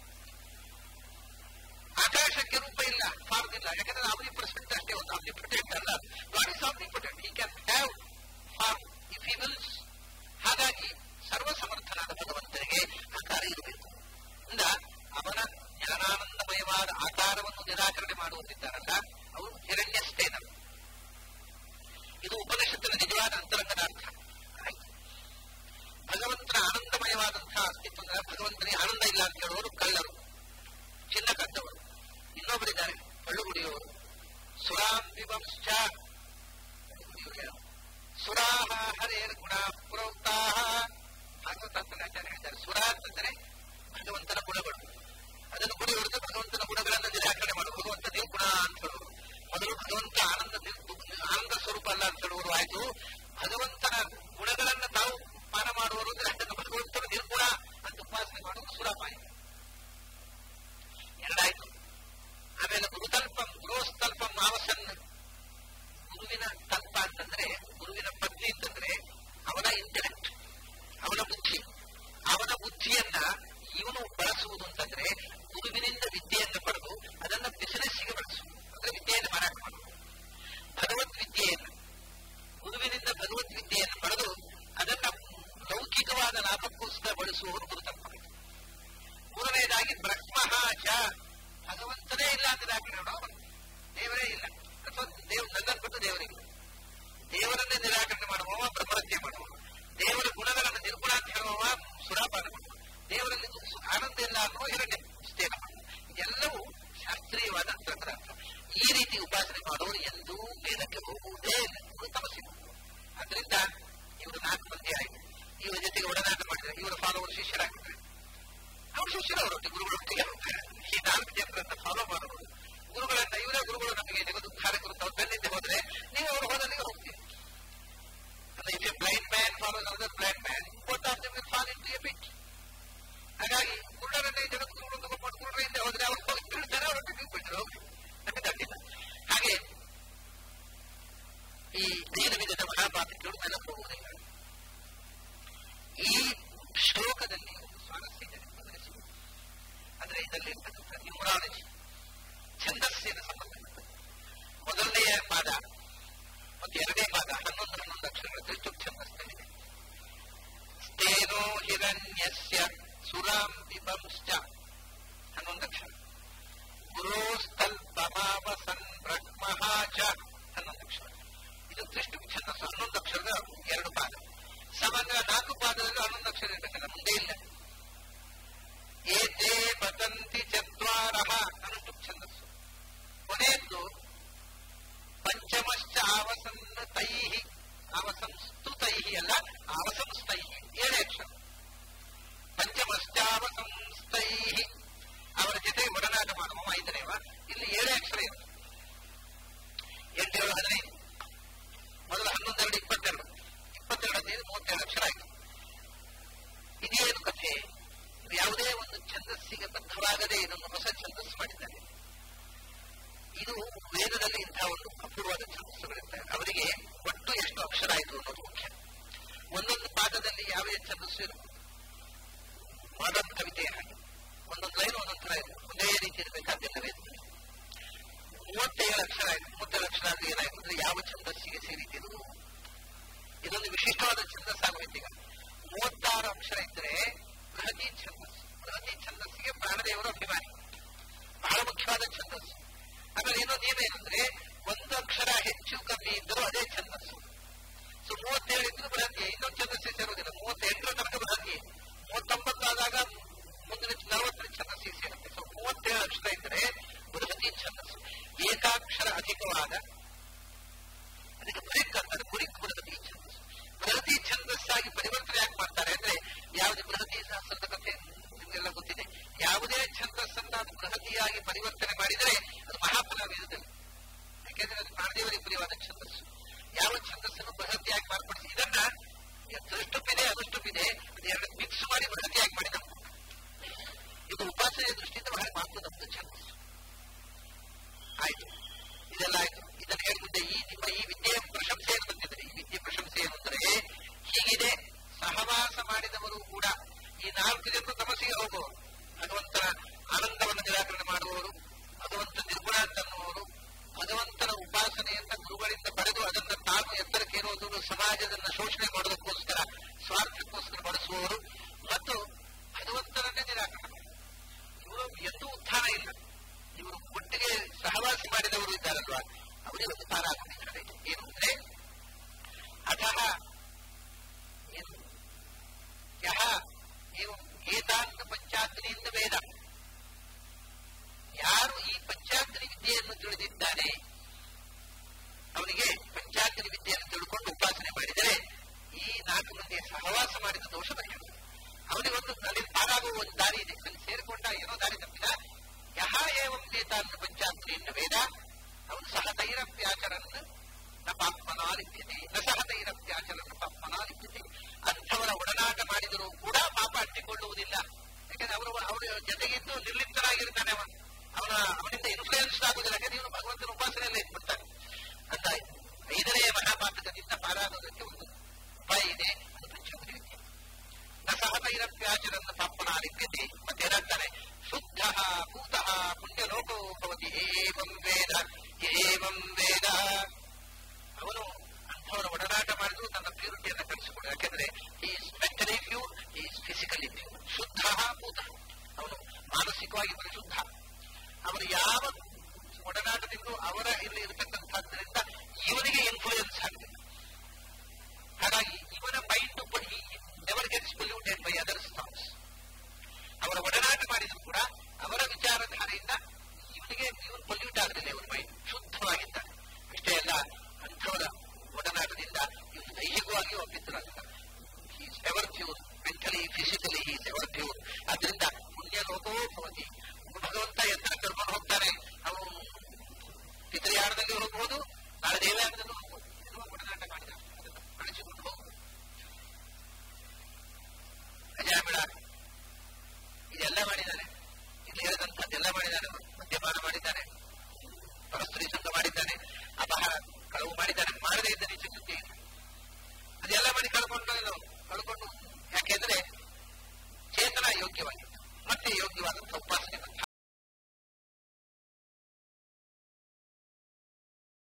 ಆಕಾಶಕ್ಕೆ ರೂಪ ಇಲ್ಲ ಫಾರ್ಮ್ ಇಲ್ಲ ಯಾಕಂದ್ರೆ ಆಮ್ನಿ ಪರ್ಸೆಂಟ್ ಅಷ್ಟೇ ಒಂದು ಆಮ್ನಿ ಪೊಟೆಂಟ್ ಅಲ್ಲ God is omnipotent he can have form if he wills ಹಾಗಾಗಿ ಸರ್ವ ಸಮರ್ಥನಾದ ಭಗವಂತನಿಗೆ ಆಕಾರ ಇರಬೇಕು ಇಂದ ಅವನ ಜ್ಞಾನಾನಂದಮಯವಾದ ಆಕಾರವನ್ನು ನಿರಾಕರಣೆ ಮಾಡುವಂತಿದ್ದಾರಲ್ಲ ಅವರು ಹಿರಣ್ಯಸ್ತೇನ ಇದು ಉಪನಿಷತ್ತಿನ ನಿಜವಾದ ಅಂತರಂಗದ ಅರ್ಥ ಆಯ್ತು ಭಗವಂತನ ಆನಂದಮಯವಾದಂತಹ ಅಸ್ತಿತ್ವ ಅಂದ್ರೆ ಭಗವಂತನಿಗೆ ಆನಂದ ಇಲ್ಲ ಅಂತ ಹೇಳುವವರು ಕಳ್ಳರು ಚಿನ್ನ ಕದ್ದವರು ಇನ್ನೊಬ್ಬರಿದ್ದಾರೆ ಕಳ್ಳುಗುಡಿಯವರು ಸುರಾಂಬಿವಂಶ್ಚ ಸುರಾಹ ಹರೇರ್ ಗುಣ ಪ್ರೋಕ್ತಾ ಭಾಗವತ ಆಚಾರ್ಯ ಹೇಳ್ತಾರೆ ಸುರ ಅಂತಂದ್ರೆ ಭಗವಂತನ ಗುಣಗಳು ಅದನ್ನು ಕುಡಿಯುವುದು ಭಗವಂತನ ಗುಣಗಳನ್ನು ನಿರಾಕರಣೆ ಮಾಡುವುದು ಭಗವಂತ ನಿರ್ಗುಣ ಅಂತ ಹೇಳುವುದು ಮೊದಲು ಭಗವಂತ ಆನಂದ ಆನಂದ ಸ್ವರೂಪ ಅಲ್ಲ ಅಂತ ಹೇಳುವರು ಆಯ್ತು ಭಗವಂತನ ಗುಣಗಳನ್ನು ತಾವು ಪಾನ ಮಾಡುವರು ಅಂದ್ರೆ ಅದನ್ನು ಭಗವಂತನ ನಿರ್ಗುಣ ಅಂತ ಉಪಾಸನೆ ಮಾಡುವುದು ಸುರಾಪಾಯ ಎರಡಾಯ್ತು ಆಮೇಲೆ ಗುರುತಲ್ಪಂ ಗುರೋಸ್ತಲ್ಪಂ ಮಾವಸನ್ ಗುರುವಿನ ತಲ್ಪ ಅಂತಂದ್ರೆ ಗುರುವಿನ ಪತ್ನಿ ಅಂತಂದ್ರೆ ಅವನ ಇಂಟೆಲೆಕ್ಟ್ ಅವನ ಬುದ್ಧಿ ಅವನ ಬುದ್ಧಿಯನ್ನ ಇವನು ಬಳಸುವುದು ಅಂತಂದ್ರೆ ಗುರುವಿನಿಂದ ವಿದ್ಯೆಯನ್ನು ಪಡೆದು ಅದನ್ನ ಬಿಸಿನೆಸ್ಸಿಗೆ ಬಳಸುವುದು ಉಪಾಸನೆ ಮಾಡೋರು ಎಂದೂ ವೇದಕ್ಕೆ ಹೋಗುವುದೇ ಇಲ್ಲ ಇವರು ತಮಸ್ಸಿಗೆ ಹೋಗುವುದು ಆದ್ರಿಂದ ಇವರು ನಾಲ್ಕು ಮಂದಿ ಆಗಿ ಇವರ ಜೊತೆಗೆ ಒಡನಾಟ ಮಾಡಿದ್ರೆ ಇವರ ಫಾಲೋವರ್ ಶಿಷ್ಯರಾಗ್ತಾರೆ ಅವ್ರು ಶಿಷ್ಯರವರೊಟ್ಟಿಗೆ ಗುರುಗಳೊಟ್ಟಿಗೆ ಹೋಗ್ತಾರೆ ಈ ನಾಲ್ಕು ಜನರನ್ನ ಫಾಲೋ ಮಾಡುವುದು ಗುರುಗಳನ್ನ ಇವರೇ ಗುರುಗಳು ನಮಗೆ ಜಗದುದ್ಧಾರಕರು ತಾವು ಬೆನ್ನಿಂದ ಹೋದ್ರೆ ನೀವು ಅವರು ಹೋದಲ್ಲಿ ಹೋಗ್ತೀವಿ ಅಂದ್ರೆ if a blind man follows other blind man both of them will fall into a pit ಹಾಗಾಗಿ ಕುರುಡರನ್ನೇ ಜಗದ್ಗುರುಗಳು ತಗೊಂಡು ಕುರುಡರ ಹಿಂದೆ ಹೋದ್ರೆ ಅವ್ರು ಹೋಗಿ ಬೀಳ್ತಾರೆ ಅವರೊಟ್ಟಿಗೆ ನೀವು ಬಿಟ್ಟರೆ ಹೋಗಿ ನಮಗೆ ಅಡ್ಡಿಲ್ಲ ಹಾಗೆ ಈ ನೇರ ವಿಧದ ಮಹಾಪಾಪಿಗಳು ನೆನಪುವುದಿಲ್ಲ ಈ ಶ್ಲೋಕದಲ್ಲಿ ಒಂದು ಸ್ವಾರಸ್ಯ ಜನಕ್ಕೆ ಸಿಗುತ್ತೆ ಅಂದ್ರೆ ಇದರಲ್ಲಿ ಇರ್ತಕ್ಕಂಥ ನ್ಯೂಮರಾಲಜಿ ಛಂದಸ್ಸಿನ ಸಂಬಂಧಪಟ್ಟ ಮೊದಲನೆಯ ಪಾದ ಮತ್ತು ಎರಡನೇ ಪಾದ ಹನ್ನೊಂದು ಹನ್ನೊಂದು ಅಕ್ಷರಗಳ ದೃಷ್ಟು ಛಂದಸ್ಸಲ್ಲಿದೆ ಸ್ಥೇನೋ ಹಿರಣ್ಯಸ್ಯ ಸುರಾಂತಿಪಂಶ್ಚ ಹನ್ನೊಂದು ಅಕ್ಷರ ಗುರೋಸ್ತಲ್ಪಮಾವಸನ್ ಬ್ರಹ್ಮಃ ಚ ಹನ್ನೊಂದು ಅಕ್ಷರ ಇದು ದೃಷ್ಟು ಛಂದಸ್ಸು ಹನ್ನೊಂದು ಅಕ್ಷರದ ಎರಡು ಪಾದ ಸಮಗ್ರ ನಾಲ್ಕು ಪಾದದಲ್ಲೂ ಹನ್ನೊಂದು ಅಕ್ಷರ ಇರ್ತಕ್ಕಲ್ಲ ಮುಂದೆ ಇಲ್ಲ ಏತೇ ಪತಂತಿ ಚತ್ವಾರ ಅನುಷ್ಠು ಛಂದಸ್ಸು ಕೊನೆಯದ್ದು ಪಂಚಮಶ್ಚ ಆವಸನ್ನ ತೈಹಿ ಆವಸಂಸ್ತುತೈಹಿ ಅಲ್ಲ ಆವಸಂಸ್ತೈಹಿ ಏಳೇ ಅಕ್ಷರ ಪಂಚಮಶ್ಚಾವಸಂಸ್ತೈಹಿ ಅವರ ಜೊತೆ ಒಡನಾಟ ಮಾಡುವ ಐದನೇವ ಇಲ್ಲಿ ಏಳೇ ಅಕ್ಷರ ಇದೆ ಎಂಟೇಳು ಹದಿನೈದು ಮೊದಲು ಹನ್ನೊಂದೆರಡು ಇಪ್ಪತ್ತೆರಡು ಇಪ್ಪತ್ತೆರಡು ಹದಿನೈದು ಮೂವತ್ತೆರಡು ಅಕ್ಷರ ಆಯ್ತು ಇದೇನು ಕಥೆ ಇದು ಯಾವುದೇ ಒಂದು ಛಂದಸ್ಸಿಗೆ ಬದ್ಧವಾಗದೆ ಇದನ್ನು ಹೊಸ ಛಂದಸ್ಸು ಮಾಡಿದ್ದಾರೆ ಇದು ವೇದದಲ್ಲಿ ಇಂತಹ ಒಂದು ಅಪೂರ್ವವಾದ ಛಂದಸ್ಸುಗಳಿರ್ತವೆ ಅವರಿಗೆ ಒಟ್ಟು ಎಷ್ಟು ಅಕ್ಷರ ಆಯಿತು ಅನ್ನೋದು ಮುಖ್ಯ ಒಂದೊಂದು ಪಾದದಲ್ಲಿ ಯಾವ ಛಂದಸ್ಸು ಇರುತ್ತೆ ಮಾಡರ್ನ್ ಕವಿತೆಯ ಹಾಗೆ ಒಂದೊಂದು ಲೈನ್ ಒಂದೊಂದು ತರ ಇದೆ ಒಂದೇ ರೀತಿ ಇರಬೇಕಾದ್ದಿಲ್ಲ ವೇದದಲ್ಲಿ ಮೂವತ್ತೇಳು ಅಕ್ಷರ ಆಯ್ತು ಮೂವತ್ತೇಳು ಅಕ್ಷರ ಅಂದ್ರೆ ಏನಾಯ್ತು ಅಂದ್ರೆ ಯಾವ ಛಂದಸ್ಸಿಗೆ ಸೇರಿತಿರುವುದು ಇದೊಂದು ವಿಶಿಷ್ಟವಾದ ಛಂದಸ್ಸಾಗೋಯ್ತು ಈಗ ಮೂವತ್ತಾರು ಅಕ್ಷರ ಇದ್ರೆ ಬೃಹತಿ ಛಂದಸ್ಸು ಬೃಹತಿ ಛಂದಸ್ಸಿಗೆ ಪ್ರಾಣದೇವರು ಅಭಿಮಾನಿ ಬಹಳ ಮುಖ್ಯವಾದ ಛಂದಸ್ಸು ಆಮೇಲೆ ಇನ್ನೊಂದು ಏನೇನಂದ್ರೆ ಒಂದು ಅಕ್ಷರ ಹೆಚ್ಚು ಕಮ್ಮಿ ಇದ್ದರೂ ಅದೇ ಛಂದಸ್ಸು ಸೊ ಮೂವತ್ತೇಳು ಇದ್ರು ಬೃಹತಿ ಇನ್ನೊಂದು ಛಂದಸ್ಸು ಸೇರೋದಿಲ್ಲ ಮೂವತ್ತೆಂಟರ ತನಕ ಬೃಹತಿ ಮೂವತ್ತೊಂಬತ್ತಾದಾಗ ಮುಂದಿನ ನಲವತ್ತರ ಛಂದಸ್ಸಿಗೆ ಸೇರುತ್ತೆ ಸೊ ಮೂವತ್ತೇಳು ಅಕ್ಷರ ಇದ್ರೆ ಬೃಹತಿ ಛಂದಸ್ಸು ಏಕಾಕ್ಷರ ಅಧಿಕವಾದ ಅದಕ್ಕೆ ಬ್ರೇಕ್ ಅಂತಾರೆ ಗುರಿಕ್ ಬೃಹತಿ ಛಂದಸ್ಸು ಬೃಹತಿ ಛಂದಸ್ಸಾಗಿ ಪರಿವರ್ತನೆ ಯಾಕೆ ಮಾಡ್ತಾರೆ ಅಂದ್ರೆ ಯಾವುದೇ ಬೃಹತಿ ಸಹಸ್ರದ ಕಥೆ ನಿಮಗೆಲ್ಲ ಗೊತ್ತಿದೆ ಯಾವುದೇ ಛಂದಸ್ಸನ್ನ ಅದು ಬೃಹತಿಯಾಗಿ ಪರಿವರ್ತನೆ ಮಾಡಿದರೆ ಅದು ಮಹಾಫಲ ವೇದದಲ್ಲಿ ಯಾಕೆಂದ್ರೆ ಅದು ಪ್ರಾಣದೇವರಿಗೆ ಪ್ರಿಯವಾದ ಛಂದಸ್ಸು ಯಾವ ಛಂದಸ್ಸನ್ನು ಬೃಹತಿಯಾಗಿ ಮಾರ್ಪಡಿಸಿ ಇದನ್ನ ಅದೃಷ್ಟವಿದೆ ಅದೃಷ್ಟವಿದೆ ಅದು ಎರಡು ಮಿಕ್ಸ್ ಮಾಡಿ ಬೃಹತಿಯಾಗಿ ಮಾಡಿದ ಇದು ಉಪಾಸನೆಯ ದೃಷ್ಟಿಯಿಂದ ಬಹಳ ಮಹತ್ವದ ಛಂದಸ್ಸು ಆಯ್ತು ಇದೆಲ್ಲ ಆಯ್ತು ಇದನ್ನು ಹೇಳಿ ಮುಂದೆ ಈ ನಿಮ್ಮ ಈ ವಿದ್ಯೆಯ ಪ್ರಶಂಸೆಯನ್ನು ಬಂದಿದ್ದಾರೆ ಈ ವಿದ್ಯೆ ಪ್ರಶಂಸೆ ಏನಂದ್ರೆ ಹೀಗಿದೆ ಸಹವಾಸ ಮಾಡಿದವರು ಕೂಡ ಈ ನಾಲ್ಕು ಜನರು ತಮಸ್ಸಿಗೆ ಹೋಗುವವರು ಭಗವಂತನ ಆನಂದವನ್ನು ನಿರಾಕರಣೆ ಮಾಡುವವರು ಭಗವಂತ ನಿರ್ಗುಣ ಅಂತನ್ನುವರು ಭಗವಂತನ ಉಪಾಸನೆಯನ್ನ ಗುರುಗಳಿಂದ ಪಡೆದು ಅದನ್ನು ತಾನು ಎತ್ತರಕ್ಕೇರುವುದು ಸಮಾಜದನ್ನ ಶೋಷಣೆ ಮಾಡೋದಕ್ಕೋಸ್ಕರ ಸ್ವಾರ್ಥಕ್ಕೋಸ್ಕರ ಬಳಸುವವರು ಮತ್ತು ಭಗವಂತನನ್ನೇ ನಿರಾಕರಣೆ ಮಾಡುವರು ಇವರು ಎಂದೂ ಉತ್ಥಾನ ಇಲ್ಲ ಇವರು ಒಟ್ಟಿಗೆ ಸಹವಾಸ ಮಾಡಿದವರು ಇದ್ದಾರಲ್ವಾ ಅವರಿಗೆ ಒಂದು ಪಾರಾಗುತ್ತಿದ್ದಾರೆ ಏನು ಅಂದ್ರೆ ಅತಃ ಏನು ಯಹ ಏವಂ ಏತಾಂತ ಪಂಚಾಗ್ನಿಯಿಂದ ವೇದ ಯಾರು ಈ ಪಂಚಾಗ್ನಿ ವಿದ್ಯೆಯನ್ನು ತಿಳಿದಿದ್ದಾನೆ ಅವನಿಗೆ ಪಂಚಾಗ್ನಿ ವಿದ್ಯೆಯನ್ನು ತಿಳ್ಕೊಂಡು ಉಪಾಸನೆ ಮಾಡಿದರೆ ಈ ನಾಲ್ಕು ಮಂದಿಯ ಸಹವಾಸ ಮಾಡಿದ ದೋಷ ಪರಿಹಾರ ಅವನಿಗೊಂದು ಅಲ್ಲಿ ಪಾರಾಗುವ ಒಂದು ದಾರಿ ಇದೆ ಅಲ್ಲಿ ಸೇರಿಕೊಂಡ ಏನೋ ದಾರಿ ತಪ್ಪಿದ ಯಹ ಏವಂ ನೇತಾನ್ನ ಪಂಚಾಗ್ನಿಯನ್ನು ವೇದ ಅವನು ಸಹ ತೈರಪ್ಯಾಚರನ್ ನ ಪಾಪ್ಮನಾಲಿಪ್ಯತೆ ನ ಸಹ ತೈರಪ್ಯಾಚರನ್ ಪಾಪ್ಮನಾಲಿಪ್ಯತೆ ಅಂಥವರ ಒಡನಾಟ ಮಾಡಿದರೂ ಕೂಡ ಪಾಪ ಅಂಟಿಕೊಳ್ಳುವುದಿಲ್ಲ ಯಾಕಂದ್ರೆ ಅವರು ಅವರ ಜೊತೆಗಿದ್ದು ನಿರ್ಲಿಪ್ತರಾಗಿರ್ತಾನೆ ಅವನು ಅವನ ಅವನಿಂದ ಇನ್ಫ್ಲೂಯೆನ್ಸ್ ಆಗುವುದಿಲ್ಲ ಯಾಕಂದ್ರೆ ಇವನು ಭಗವಂತನ ಉಪಾಸನೆಯಲ್ಲೇ ಇಟ್ಬಿಡ್ತಾನೆ ಅಂತ ಐದನೆಯ ಮಹಾಪಾತಕದಿಂದ ಪಾರಾಗೋದಕ್ಕೆ ಒಂದು ಉಪಾಯ ಇದೆ ಅದು ಪಂಚಾಗ್ನಿ ವಿದ್ಯೆ ನ ಸಹ ತೈರಪ್ಯಾಚರನ್ನ ಪಾಪ್ಮನಾಲಿಪ್ಯತೆ ಮತ್ತೇನಾಗ್ತಾನೆ ಶುದ್ಧ ಭೂತ ಪುಣ್ಯಲೋಕೋ ಭವತಿ ಏವಂ ವೇದ ಏವಂ ವೇದ ಅವನು ಅಂಥವರ ಒಡನಾಟ ಮಾಡಿದ್ರು ತನ್ನ ಪ್ಯೂರಿಟಿಯನ್ನು ಕಲಿಸಿಕೊಂಡು ಯಾಕೆಂದ್ರೆ is mentally pure is physically pure ಶುದ್ಧ ಭೂತ ಅವನು ಮಾನಸಿಕವಾಗಿ ಪರಿಶುದ್ಧ ಅವರು ಯಾವ ಒಡನಾಟದಿಂದ ಅವರ ಇಲ್ಲಿ ಇರತಕ್ಕಂಥದ್ರಿಂದ ಇವನಿಗೆ ಇನ್ಫ್ಲೂಯೆನ್ಸ್ ಆಗಿದೆ ಹಾಗಾಗಿ ಇವನ mind never gets polluted by others thoughts ಅವರ ಒಡನಾಟ ಮಾಡಿದ್ರು ಕೂಡ ಅವರ ವಿಚಾರಧಾರೆಯಿಂದ ಇವನಿಗೆ ಇವನು ಪೊಲ್ಯೂಟ್ ಆಗಲಿಲ್ಲ ಇವನ ಮೈಂಡ್ ಶುದ್ಧವಾಗಿದ್ದ ಹೋಗ್ಬೋದು ನಾಳೆ ದೇವಾಲಯದಲ್ಲೂ ಹೋಗ್ಬೋದು ಎನ್ನುವ ಪುಟನಾಟ ಮಾಡಿದ ಅದನ್ನು ಬಳಸಿಕೊಂಡು ಹೋಗ್ಬೋದು ಅಜಾಮಿಳ ಇದೆಲ್ಲ ಮಾಡಿದ್ದಾನೆ ಇಲ್ಲಿ ಹೇಳಿದಂಥದ್ದೆಲ್ಲ ಮಾಡಿದ್ದಾನೆ ಮದ್ಯಪಾನ ಮಾಡಿದ್ದಾನೆ ಪರಸ್ತ್ರೀ ಸಂಘ ಮಾಡಿದ್ದಾನೆ ಅಪಹಾರ ಕಳವು ಮಾಡಿದ್ದಾನೆ ಮಾಡದೇ ಇದ್ದ ನಿಜ ಕೃತ್ಯ ಇಲ್ಲ ಅದೆಲ್ಲ ಮಾಡಿ ಕಳ್ಕೊಂಡು ಕಳ್ಕೊಂಡು ಯಾಕೆಂದ್ರೆ ಚೇತನ ಯೋಗ್ಯವಾಗಿತ್ತು ಮತ್ತೆ ಯೋಗ್ಯವಾದಂಥ ಉಪಾಸನೆ ಬಂದ